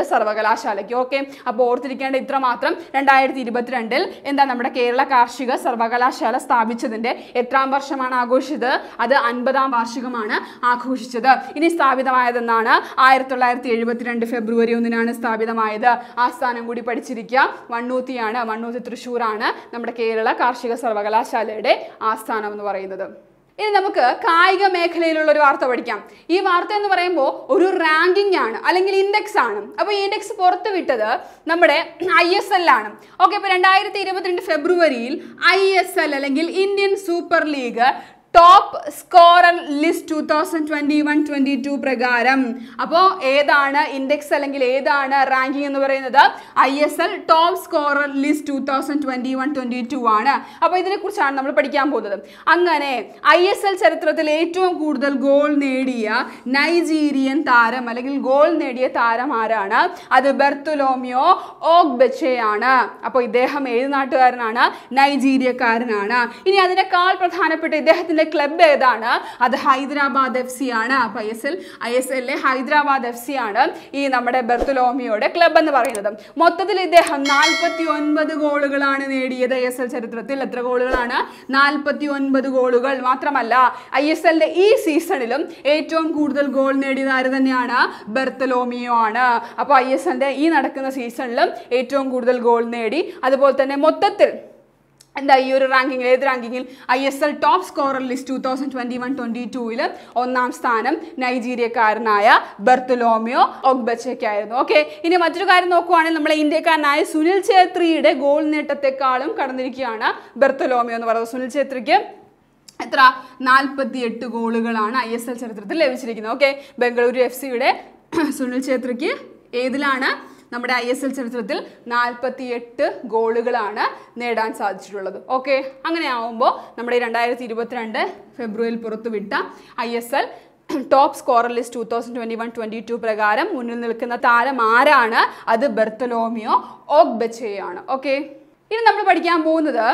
സർവകലാശാലയ്ക്ക് ഓക്കെ അപ്പോൾ ഓർത്തിരിക്കേണ്ട ഇത്ര മാത്രം രണ്ടായിരത്തി ഇരുപത്തിരണ്ടിൽ എന്താ നമ്മുടെ കേരള കാർഷിക സർവകലാശാല സ്ഥാപിച്ചതിന്റെ എത്രാം വർഷമാണ് ആഘോഷിച്ചത് അത് അൻപതാം വാർഷികമാണ് ആഘോഷിച്ചത് ഇനി സ്ഥാപിതമായതെന്നാണ് ആയിരത്തി തൊള്ളായിരത്തി എഴുപത്തിരണ്ട് ഫെബ്രുവരി ഒന്നിനാണ് സ്ഥാപിതമായത് ആ സ്ഥാനം കൂടി പഠിച്ചിരിക്കുക വണ്ണൂത്തിയാണ് വണ്ണൂത്തി തൃശ്ശൂരാണ് നമ്മുടെ കേരള കാർഷിക സർവകലാശാലയുടെ ആസ്ഥാനം എന്ന് പറയുന്നത് ഇനി നമുക്ക് കായിക മേഖലയിലുള്ള ഒരു വാർത്ത പഠിക്കാം ഈ വാർത്ത എന്ന് പറയുമ്പോൾ ഒരു റാങ്കിങ് ആണ് അല്ലെങ്കിൽ ഇൻഡെക്സ് ആണ് അപ്പോൾ ഈ ഇൻഡെക്സ് പുറത്തു വിട്ടത് നമ്മുടെ ഐ എസ് എൽ ആണ് ഓക്കെ ഇപ്പോൾ രണ്ടായിരത്തി ഇരുപത്തിരണ്ട് ഫെബ്രുവരിയിൽ ഐ എസ് എൽ അല്ലെങ്കിൽ Indian super league top scorer list two thousand twenty one twenty two പ്രകാരം അപ്പോൾ ഏതാണ് ഇൻഡെക്സ് അല്ലെങ്കിൽ ഏതാണ് റാങ്കിങ് എന്ന് പറയുന്നത് I S L top scorer list two thousand twenty one twenty two ആണ് അപ്പോൾ ഇതിനെക്കുറിച്ചാണ് നമ്മൾ പഠിക്കാൻ പോകുന്നത് അങ്ങനെ ഐ എസ് എൽ ചരിത്രത്തിൽ ഏറ്റവും കൂടുതൽ ഗോൾ നേടിയ നൈജീരിയൻ താരം അല്ലെങ്കിൽ ഗോൾ നേടിയ താരം ആരാണ് അത് ബെർത്തുലോമിയോ ഓഗ് ബെച്ചയാണ് അപ്പോൾ ഇദ്ദേഹം ഏത് നാട്ടുകാരനാണ് നൈജീരിയക്കാരനാണ് ഇനി അതിനേക്കാൾ പ്രധാനപ്പെട്ട ഇദ്ദേഹത്തിന്റെ ക്ലബ് ഏതാണ് അത് ഹൈദരാബാദ് എഫ് സി ആണ് അപ്പോൾ I S L I S എല്ലിലെ ഹൈദരാബാദ് എഫ് സി ആണ് ഈ നമ്മുടെ ബെർത്തുലോമിയോയുടെ ക്ലബ് എന്ന് പറയുന്നത് മൊത്തത്തിൽ ഇദ്ദേഹം നാൽപ്പത്തി ഒൻപത് ഗോളുകളാണ് നേടിയത് ഐ എസ് എൽ ചരിത്രത്തിൽ എത്ര ഗോളുകളാണ് നാൽപ്പത്തി ഒൻപത് ഗോളുകൾ മാത്രമല്ല ഐ എസ് എല്ലിന്റെ ഈ സീസണിലും ഏറ്റവും കൂടുതൽ ഗോൾ നേടിയത് ആര് തന്നെയാണ് ബെർത്തലോമിയോ ആണ് അപ്പോൾ ഐ എസ് എല്ലിന്റെ ഈ നടക്കുന്ന സീസണിലും ഏറ്റവും കൂടുതൽ ഗോൾ നേടി അതുപോലെ തന്നെ മൊത്തത്തിൽ എന്താ ഈ ഒരു റാങ്കിങ്ങിൽ ഏത് റാങ്കിങ്ങിൽ I S L top scorer list two thousand twenty one twenty ടൂവിൽ ഒന്നാം സ്ഥാനം നൈജീരിയക്കാരനായ ബെർത്തുലോമിയോ ഒഗ്ബച്ചയ്ക്കായിരുന്നു ഓക്കെ ഇനി മറ്റൊരു കാര്യം നോക്കുവാണെങ്കിൽ നമ്മളെ ഇന്ത്യക്കാരനായ സുനിൽ ഛേത്രിയുടെ ഗോൾ നേട്ടത്തെക്കാളും കടന്നിരിക്കുകയാണ് ബെർത്തുലോമിയോ എന്ന് പറയുന്നത് സുനിൽ ഛേത്രിക്ക് എത്ര നാൽപ്പത്തി എട്ട് ഗോളുകളാണ് ഐ എസ് എൽ ചരിത്രത്തിൽ ലഭിച്ചിരിക്കുന്നത് ഓക്കെ ബംഗളൂരു എഫ് സിയുടെ സുനിൽ ഛേത്രിക്ക് ഏതിലാണ് നമ്മുടെ ഐ എസ് എൽ ചരിത്രത്തിൽ നാൽപ്പത്തി എട്ട് ഗോളുകളാണ് നേടാൻ സാധിച്ചിട്ടുള്ളത് ഓക്കെ അങ്ങനെ ആവുമ്പോൾ നമ്മുടെ രണ്ടായിരത്തി ഇരുപത്തിരണ്ട് ഫെബ്രുവരിയിൽ പുറത്തുവിട്ട I S L top scorer list two thousand twenty one twenty two പ്രകാരം മുന്നിൽ നിൽക്കുന്ന താരം ആരാണ് അത് ബെർത്തലോമിയോ ഓഗ് ബെച്ചയാണ് ഓക്കെ ഇനി നമ്മൾ പഠിക്കാൻ പോകുന്നത്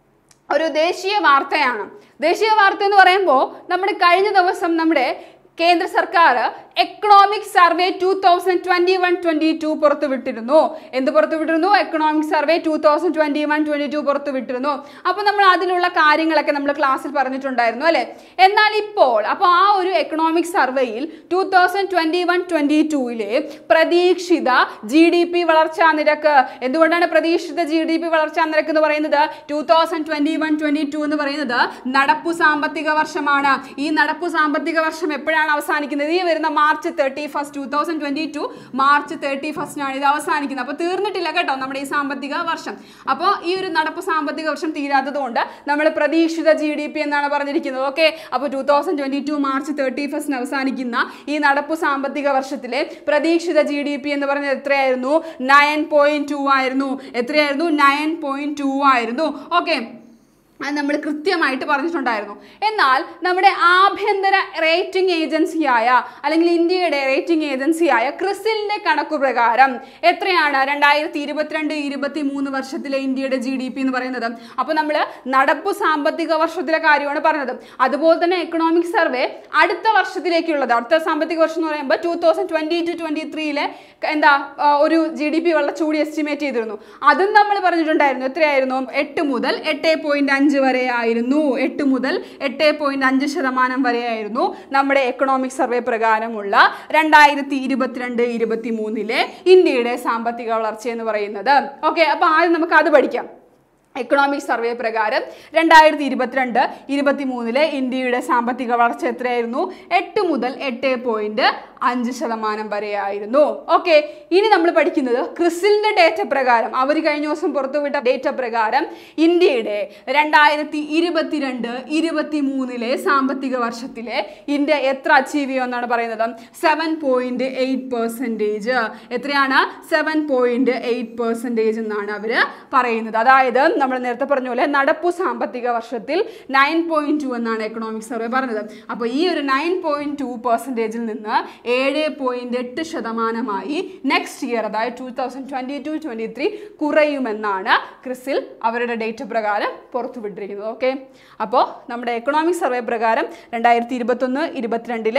ഒരു ദേശീയ വാർത്തയാണ് ദേശീയ വാർത്ത എന്ന് പറയുമ്പോൾ നമ്മുടെ കഴിഞ്ഞ ദിവസം നമ്മുടെ കേന്ദ്ര സർക്കാർ economic survey two thousand twenty one twenty two പുറത്തുവിട്ടിരുന്നു എന്ത് പുറത്തുവിട്ടിരുന്നു economic survey two thousand twenty one twenty two പുറത്തുവിട്ടിരുന്നു അപ്പോൾ നമ്മൾ അതിലുള്ള കാര്യങ്ങളൊക്കെ നമ്മൾ ക്ലാസ്സിൽ പറഞ്ഞിട്ടുണ്ടായിരുന്നു അല്ലേ എന്നാൽ ഇപ്പോൾ അപ്പോൾ ആ ഒരു എക്കണോമിക് സർവേയിൽ two thousand twenty one twenty ടൂയിലെ പ്രതീക്ഷിത ജി ഡി പി വളർച്ചാ നിരക്ക് എന്തുകൊണ്ടാണ് പ്രതീക്ഷിത ജി ഡി പി വളർച്ചാ നിരക്ക് എന്ന് പറയുന്നത് two thousand twenty one twenty two എന്ന് പറയുന്നത് നടപ്പു സാമ്പത്തിക വർഷമാണ് ഈ നടപ്പു സാമ്പത്തിക വർഷം എപ്പോഴാണ് അവസാനിക്കുന്നത് ഈ വരുന്ന March thirty first two thousand twenty two March thirty ഫസ്റ്റിനാണ് ഇത് അവസാനിക്കുന്നത് അപ്പോൾ തീർന്നിട്ടില്ല കേട്ടോ നമ്മുടെ ഈ സാമ്പത്തിക വർഷം അപ്പോൾ ഈ ഒരു നടപ്പ് സാമ്പത്തിക വർഷം തീരാത്തത് കൊണ്ട് നമ്മൾ പ്രതീക്ഷിത ജി ഡി പി എന്നാണ് പറഞ്ഞിരിക്കുന്നത് ഓക്കെ അപ്പോൾ two thousand twenty two March thirty ഫസ്റ്റിന് അവസാനിക്കുന്ന ഈ നടപ്പ് സാമ്പത്തിക വർഷത്തിലെ പ്രതീക്ഷിത ജി ഡി പി എന്ന് പറഞ്ഞത് എത്രയായിരുന്നു നയൻ പോയിന്റ് ടു ആയിരുന്നു എത്രയായിരുന്നു നയൻ പോയിന്റ് ടു ആയിരുന്നു ഓക്കെ അത് നമ്മൾ കൃത്യമായിട്ട് പറഞ്ഞിട്ടുണ്ടായിരുന്നു എന്നാൽ നമ്മുടെ ആഭ്യന്തര റേറ്റിംഗ് ഏജൻസിയായ അല്ലെങ്കിൽ ഇന്ത്യയുടെ റേറ്റിംഗ് ഏജൻസിയായ ക്രിസിലിന്റെ കണക്കു പ്രകാരം എത്രയാണ് രണ്ടായിരത്തി ഇരുപത്തിരണ്ട് ഇരുപത്തി മൂന്ന് വർഷത്തിലെ ഇന്ത്യയുടെ ജി ഡി പി എന്ന് പറയുന്നത് അപ്പോൾ നമ്മൾ നടപ്പു സാമ്പത്തിക വർഷത്തിലെ കാര്യമാണ് പറഞ്ഞത് അതുപോലെ തന്നെ എക്കണോമിക് സർവേ അടുത്ത വർഷത്തിലേക്കുള്ളത് അടുത്ത സാമ്പത്തിക വർഷം എന്ന് പറയുമ്പോൾ two thousand twenty two twenty ത്രീയിലെ എന്താ ആ, ഒരു ജി ഡി പി വെള്ളച്ചൂടി എസ്റ്റിമേറ്റ് ചെയ്തിരുന്നു അതും നമ്മൾ പറഞ്ഞിട്ടുണ്ടായിരുന്നു എത്രയായിരുന്നു എട്ട് മുതൽ എട്ട് പോയിന്റ് അഞ്ച് വരെ ആയിരുന്നു എട്ട് മുതൽ എട്ട് പോയിന്റ് അഞ്ച് ശതമാനം വരെയായിരുന്നു നമ്മുടെ എക്കണോമിക് സർവേ പ്രകാരമുള്ള രണ്ടായിരത്തി ഇരുപത്തിരണ്ട് ഇരുപത്തി മൂന്നിലെ ഇന്ത്യയുടെ സാമ്പത്തിക വളർച്ച എന്ന് പറയുന്നത് ഓക്കെ അപ്പോൾ ആദ്യം നമുക്ക് അത് പഠിക്കാം എക്കണോമിക് സർവേ പ്രകാരം രണ്ടായിരത്തി ഇരുപത്തിരണ്ട് ഇരുപത്തി മൂന്നിലെ ഇന്ത്യയുടെ സാമ്പത്തിക വളർച്ച എത്രയായിരുന്നു എട്ട് മുതൽ എട്ട് പോയിന്റ് അഞ്ച് ശതമാനം വരെയായിരുന്നു ഓക്കെ ഇനി നമ്മൾ പഠിക്കുന്നത് ക്രിസിലിന്റെ ഡേറ്റ പ്രകാരം അവർ കഴിഞ്ഞ ദിവസം പുറത്തുവിട്ട ഡേറ്റ പ്രകാരം ഇന്ത്യയുടെ രണ്ടായിരത്തി ഇരുപത്തിരണ്ട് ഇരുപത്തി മൂന്നിലെ സാമ്പത്തിക വർഷത്തിലെ ഇന്ത്യ എത്ര അച്ചീവ് ചെയ്യുമെന്നാണ് പറയുന്നത് സെവൻ പോയിന്റ് എയ്റ്റ് പെർസെൻറ്റേജ് എത്രയാണ് സെവൻ പോയിന്റ് എയ്റ്റ് പെർസെൻറ്റേജ് എന്നാണ് അവർ പറയുന്നത് അതായത് നമ്മൾ നേരത്തെ പറഞ്ഞ പോലെ നടപ്പു സാമ്പത്തിക വർഷത്തിൽ നയൻ പോയിന്റ് ടു എന്നാണ് എക്കണോമിക് സർവേ പറഞ്ഞത് അപ്പോൾ ഈ ഒരു നയൻ പോയിന്റ് ടു പെർസെൻറ്റേജിൽ നിന്ന് ഏഴ് പോയിന്റ് എട്ട് ശതമാനമായി നെക്സ്റ്റ് ഇയർ അതായത് two thousand twenty two twenty three കുറയുമെന്നാണ് ക്രിസിൽ അവരുടെ ഡേറ്റ പ്രകാരം പുറത്തുവിട്ടിരിക്കുന്നത് ഓക്കെ അപ്പോൾ നമ്മുടെ എക്കണോമിക് സർവേ പ്രകാരം രണ്ടായിരത്തി ഇരുപത്തൊന്ന് ഇരുപത്തിരണ്ടിലെ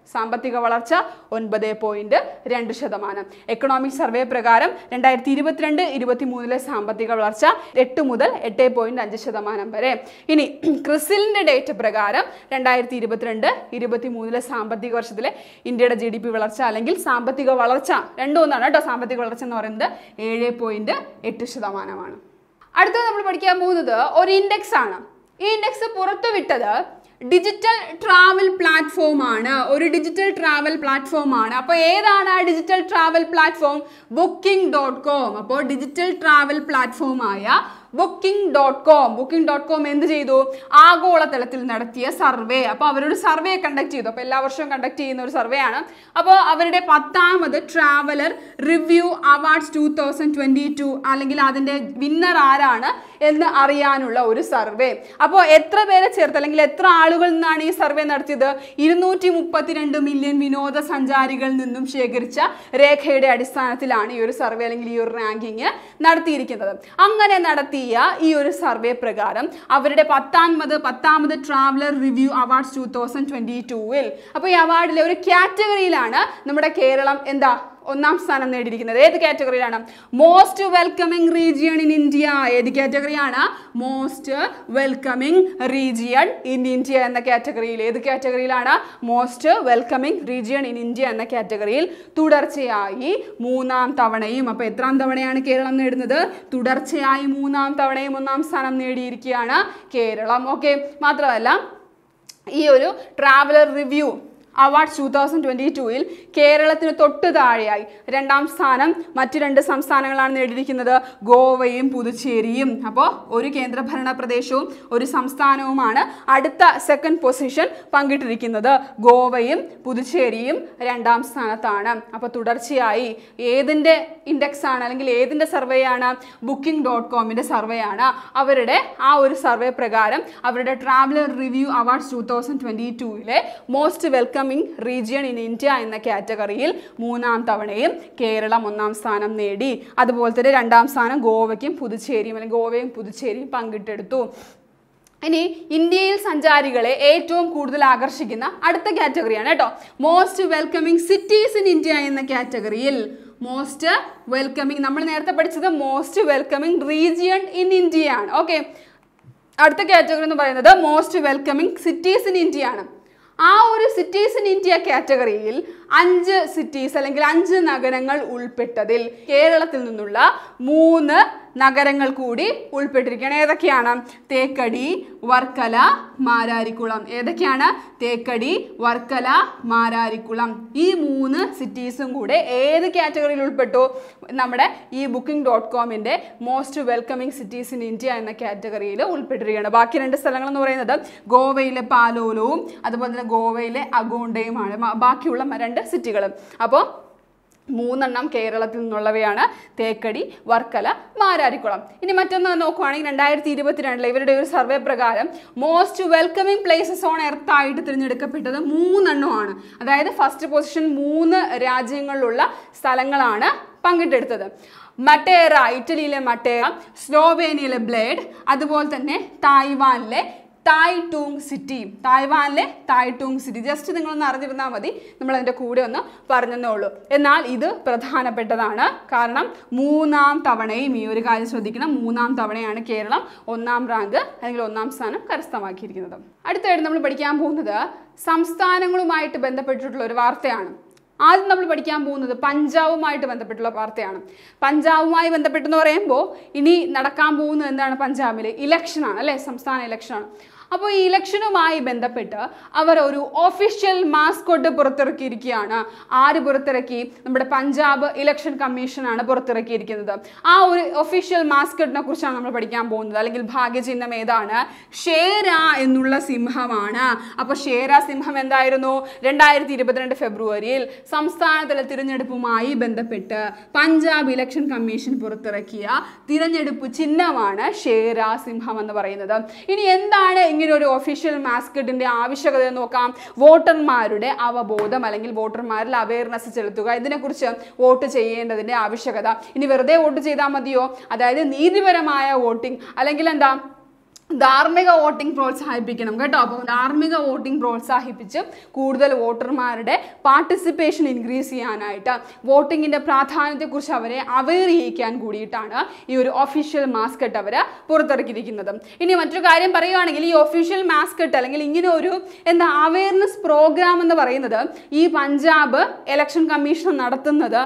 സാമ്പത്തിക വളർച്ച ഒൻപത് പോയിന്റ് രണ്ട് ശതമാനം എക്കണോമിക് സർവേ പ്രകാരം രണ്ടായിരത്തി ഇരുപത്തിരണ്ട് ഇരുപത്തി മൂന്നിലെ സാമ്പത്തിക വളർച്ച എട്ട് മുതൽ എട്ട് പോയിന്റ് അഞ്ച് ശതമാനം വരെ ഇനി ക്രിസിലിന്റെ ഡേറ്റ് പ്രകാരം രണ്ടായിരത്തി ഇരുപത്തിരണ്ട് ഇരുപത്തി മൂന്നിലെ സാമ്പത്തിക വർഷത്തിലെ ഇന്ത്യയുടെ ജി ഡി പി വളർച്ച അല്ലെങ്കിൽ സാമ്പത്തിക വളർച്ച രണ്ടും ഒന്നാണ് കേട്ടോ സാമ്പത്തിക വളർച്ച എന്ന് പറയുന്നത് ഏഴ് പോയിന്റ് എട്ട് ശതമാനമാണ് അടുത്തത് നമ്മൾ പഠിക്കാൻ പോകുന്നത് ഒരു ഇൻഡെക്സ് ആണ് ഈ ഇൻഡെക്സ് പുറത്തുവിട്ടത് ഡിജിറ്റൽ ട്രാവൽ പ്ലാറ്റ്ഫോം ആണ് ഒരു ഡിജിറ്റൽ ട്രാവൽ പ്ലാറ്റ്ഫോം ആണ് അപ്പോൾ ഏതാണ് ആ digital travel platform booking dot com അപ്പോൾ ഡിജിറ്റൽ ട്രാവൽ പ്ലാറ്റ്ഫോം ആയ booking dot com booking dot com എന്ത് ചെയ്തു ആഗോളതലത്തിൽ നടത്തിയ സർവേ അപ്പോൾ അവരൊരു സർവേ കണ്ടക്ട് ചെയ്തു അപ്പോൾ എല്ലാ വർഷവും കണ്ടക്ട് ചെയ്യുന്ന ഒരു സർവേ ആണ് അപ്പോൾ അവരുടെ പത്താമത് traveller review awards two thousand twenty two അല്ലെങ്കിൽ അതിൻ്റെ വിന്നർ ആരാണ് എന്ന് അറിയാനുള്ള ഒരു സർവേ അപ്പോൾ എത്ര പേരെ ചേർത്ത് അല്ലെങ്കിൽ എത്ര ആളുകളിൽ നിന്നാണ് ഈ സർവേ നടത്തിയത് ഇരുന്നൂറ്റി മുപ്പത്തിരണ്ട് മില്യൺ വിനോദസഞ്ചാരികളിൽ നിന്നും ശേഖരിച്ച രേഖയുടെ അടിസ്ഥാനത്തിലാണ് ഈ ഒരു സർവേ അല്ലെങ്കിൽ ഈ ഒരു റാങ്കിങ് നടത്തിയിരിക്കുന്നത് അങ്ങനെ നടത്തിയ ഈ ഒരു സർവേ പ്രകാരം അവരുടെ പത്താമത് പത്താമത് traveller review awards two thousand twenty ടൂവിൽ അപ്പോൾ ഈ അവാർഡിലെ ഒരു കാറ്റഗറിയിലാണ് നമ്മുടെ കേരളം എന്താ ഒന്നാം സ്ഥാനം നേടിയിരിക്കുന്നത് ഏത് കാറ്റഗറിയിലാണ് most welcoming region in India ഏത് കാറ്റഗറിയാണ് most welcoming region in India എന്ന കാറ്റഗറിയിൽ ഏത് കാറ്റഗറിയിലാണ് most welcoming region in India എന്ന കാറ്റഗറിയിൽ തുടർച്ചയായി മൂന്നാം തവണയും അപ്പോൾ എത്രാം തവണയാണ് കേരളം നേടുന്നത് തുടർച്ചയായി മൂന്നാം തവണയും ഒന്നാം സ്ഥാനം നേടിയിരിക്കുകയാണ് കേരളം ഓക്കെ മാത്രമല്ല ഈ ഒരു traveller review award two thousand twenty ടൂയിൽ കേരളത്തിന് തൊട്ട് താഴെയായി രണ്ടാം സ്ഥാനം മറ്റു രണ്ട് സംസ്ഥാനങ്ങളാണ് നേടിയിരിക്കുന്നത് ഗോവയും പുതുച്ചേരിയും അപ്പോൾ ഒരു കേന്ദ്രഭരണ പ്രദേശവും ഒരു സംസ്ഥാനവുമാണ് അടുത്ത സെക്കൻഡ് പൊസിഷൻ പങ്കിട്ടിരിക്കുന്നത് ഗോവയും പുതുച്ചേരിയും രണ്ടാം സ്ഥാനത്താണ് അപ്പോൾ തുടർച്ചയായി ഏതിൻ്റെ ഇൻഡെക്സ് ആണ് അല്ലെങ്കിൽ ഏതിൻ്റെ സർവേ ആണ് ബുക്കിംഗ് ഡോട്ട് കോമിൻ്റെ സർവേ ആണ് അവരുടെ ആ ഒരു സർവേ പ്രകാരം അവരുടെ traveller review awards two thousand twenty ടൂയിലെ most welcoming region in India എന്ന കാറ്റഗറിയിൽ മൂന്നാം തവണയും കേരളം ഒന്നാം സ്ഥാനം നേടി അതുപോലെ തന്നെ രണ്ടാം സ്ഥാനം ഗോവയ്ക്കും പുതുച്ചേരിയും അല്ലെങ്കിൽ ഗോവയും പുതുച്ചേരിയും പങ്കിട്ടെടുത്തു ഇനി ഇന്ത്യയിൽ സഞ്ചാരികളെ ഏറ്റവും കൂടുതൽ ആകർഷിക്കുന്ന അടുത്ത കാറ്റഗറിയാണ് കേട്ടോ most welcoming cities in India എന്ന കാറ്റഗറിയിൽ മോസ്റ്റ് വെൽക്കമിംഗ് നമ്മൾ നേരത്തെ പഠിച്ചത് most welcoming region in India ആണ് ഓക്കെ അടുത്ത കാറ്റഗറി എന്ന് പറയുന്നത് most welcoming cities in India ആണ് ആ ഒരു സിറ്റീസ് ഇൻ ഇന്ത്യ കാറ്റഗറിയിൽ അഞ്ച് സിറ്റീസ് അല്ലെങ്കിൽ അഞ്ച് നഗരങ്ങൾ ഉൾപ്പെട്ടതിൽ കേരളത്തിൽ നിന്നുള്ള മൂന്ന് നഗരങ്ങൾ കൂടി ഉൾപ്പെട്ടിരിക്കുകയാണ് ഏതൊക്കെയാണ് തേക്കടി വർക്കല മാരാരിക്കുളം ഏതൊക്കെയാണ് തേക്കടി വർക്കല മാരാരിക്കുളം ഈ മൂന്ന് സിറ്റീസും കൂടെ ഏത് കാറ്റഗറിയിൽ ഉൾപ്പെട്ടു നമ്മുടെ ഈ ബുക്കിംഗ് ഡോട്ട് കോമിൻ്റെ most welcoming cities in India എന്ന കാറ്റഗറിയിൽ ഉൾപ്പെട്ടിരിക്കുകയാണ് ബാക്കി രണ്ട് സ്ഥലങ്ങൾ എന്ന് പറയുന്നത് ഗോവയിലെ പാലോലവും അതുപോലെ തന്നെ ഗോവയിലെ അഗോണ്ടയുമാണ് മ- ബാക്കിയുള്ള മ- രണ്ട് സിറ്റികളും അപ്പോൾ മൂന്നെണ്ണം കേരളത്തിൽ നിന്നുള്ളവയാണ് തേക്കടി വർക്കല മാരാരിക്കുളം ഇനി മറ്റൊന്ന് നോക്കുവാണെങ്കിൽ രണ്ടായിരത്തി ഇരുപത്തിരണ്ടിലെ ഇവരുടെ ഒരു സർവേ പ്രകാരം most welcoming places on earth ആയിട്ട് തിരഞ്ഞെടുക്കപ്പെട്ടത് മൂന്നെണ്ണമാണ് അതായത് ഫസ്റ്റ് പൊസിഷൻ മൂന്ന് രാജ്യങ്ങളിലുള്ള സ്ഥലങ്ങളാണ് പങ്കിട്ടെടുത്തത് മട്ടേറ ഇറ്റലിയിലെ മട്ടേറ സ്ലോവേനിയയിലെ ബ്ലേഡ് അതുപോലെ തന്നെ തായ്വാനിലെ തായ് ടൂങ് സിറ്റി തായ്വാനിലെ തായ് ടൂങ് സിറ്റി ജസ്റ്റ് നിങ്ങളൊന്ന് അറിഞ്ഞിരുന്നാൽ മതി നമ്മൾ അതിൻ്റെ കൂടെ ഒന്ന് പറഞ്ഞതേ ഉള്ളൂ എന്നാൽ ഇത് പ്രധാനപ്പെട്ടതാണ് കാരണം മൂന്നാം തവണയും ഈ ഒരു കാര്യം ശ്രദ്ധിക്കണം മൂന്നാം തവണയാണ് കേരളം ഒന്നാം റാങ്ക് അല്ലെങ്കിൽ ഒന്നാം സ്ഥാനം കരസ്ഥമാക്കിയിരിക്കുന്നത് അടുത്തായിട്ട് നമ്മൾ പഠിക്കാൻ പോകുന്നത് സംസ്ഥാനങ്ങളുമായിട്ട് ബന്ധപ്പെട്ടിട്ടുള്ള ഒരു വാർത്തയാണ് ആദ്യം നമ്മൾ പഠിക്കാൻ പോകുന്നത് പഞ്ചാബുമായിട്ട് ബന്ധപ്പെട്ടുള്ള വാർത്തയാണ് പഞ്ചാബുമായി ബന്ധപ്പെട്ടെന്ന് പറയുമ്പോൾ ഇനി നടക്കാൻ പോകുന്നത് എന്താണ് പഞ്ചാബിൽ ഇലക്ഷനാണ് അല്ലേ സംസ്ഥാന ഇലക്ഷനാണ് അപ്പോൾ ഈ ഇലക്ഷനുമായി ബന്ധപ്പെട്ട് അവർ ഒരു ഒഫീഷ്യൽ മാസ്കോട്ട് പുറത്തിറക്കിയിരിക്കുകയാണ് ആര് പുറത്തിറക്കി നമ്മുടെ പഞ്ചാബ് ഇലക്ഷൻ കമ്മീഷനാണ് പുറത്തിറക്കിയിരിക്കുന്നത് ആ ഒരു ഒഫീഷ്യൽ മാസ്കറ്റിനെ കുറിച്ചാണ് നമ്മൾ പഠിക്കാൻ പോകുന്നത് അല്ലെങ്കിൽ ഭാഗ്യചിഹ്നം ഏതാണ് ഷേര എന്നുള്ള സിംഹമാണ് അപ്പോൾ ഷേര സിംഹം എന്തായിരുന്നു രണ്ടായിരത്തി ഇരുപത്തിരണ്ട് ഫെബ്രുവരിയിൽ സംസ്ഥാനതല തിരഞ്ഞെടുപ്പുമായി ബന്ധപ്പെട്ട് പഞ്ചാബ് ഇലക്ഷൻ കമ്മീഷൻ പുറത്തിറക്കിയ തിരഞ്ഞെടുപ്പ് ചിഹ്നമാണ് ഷേര സിംഹം എന്ന് പറയുന്നത് ഇനി എന്താണ് ഇങ്ങനെ ഒരു ഒഫീഷ്യൽ മാസ്കറ്റിന്റെ ആവശ്യകത എന്ന് നോക്കാം വോട്ടർമാരുടെ അവബോധം അല്ലെങ്കിൽ വോട്ടർമാരിൽ അവയർനെസ് ചെലുത്തുക ഇതിനെക്കുറിച്ച് വോട്ട് ചെയ്യേണ്ടതിന്റെ ആവശ്യകത ഇനി വെറുതെ വോട്ട് ചെയ്താൽ മതിയോ അതായത് നീതിപരമായ വോട്ടിംഗ് അല്ലെങ്കിൽ എന്താ ധാർമ്മിക വോട്ടിംഗ് പ്രോത്സാഹിപ്പിക്കണം കേട്ടോ അപ്പോൾ ധാർമ്മിക വോട്ടിംഗ് പ്രോത്സാഹിപ്പിച്ച് കൂടുതൽ വോട്ടർമാരുടെ പാർട്ടിസിപ്പേഷൻ ഇൻക്രീസ് ചെയ്യാനായിട്ട് വോട്ടിങ്ങിൻ്റെ പ്രാധാന്യത്തെക്കുറിച്ച് അവരെ അവെയർ ചെയ്യിക്കാൻ കൂടിയിട്ടാണ് ഈ ഒരു ഒഫീഷ്യൽ മാസ്കറ്റ് അവർ പുറത്തിറക്കിയിരിക്കുന്നത് ഇനി മറ്റൊരു കാര്യം പറയുകയാണെങ്കിൽ ഈ ഒഫീഷ്യൽ മാസ്കറ്റ് അല്ലെങ്കിൽ ഇങ്ങനെ ഒരു എന്താ അവയർനെസ് പ്രോഗ്രാം എന്ന് പറയുന്നത് ഈ പഞ്ചാബ് ഇലക്ഷൻ കമ്മീഷൻ നടത്തുന്നത്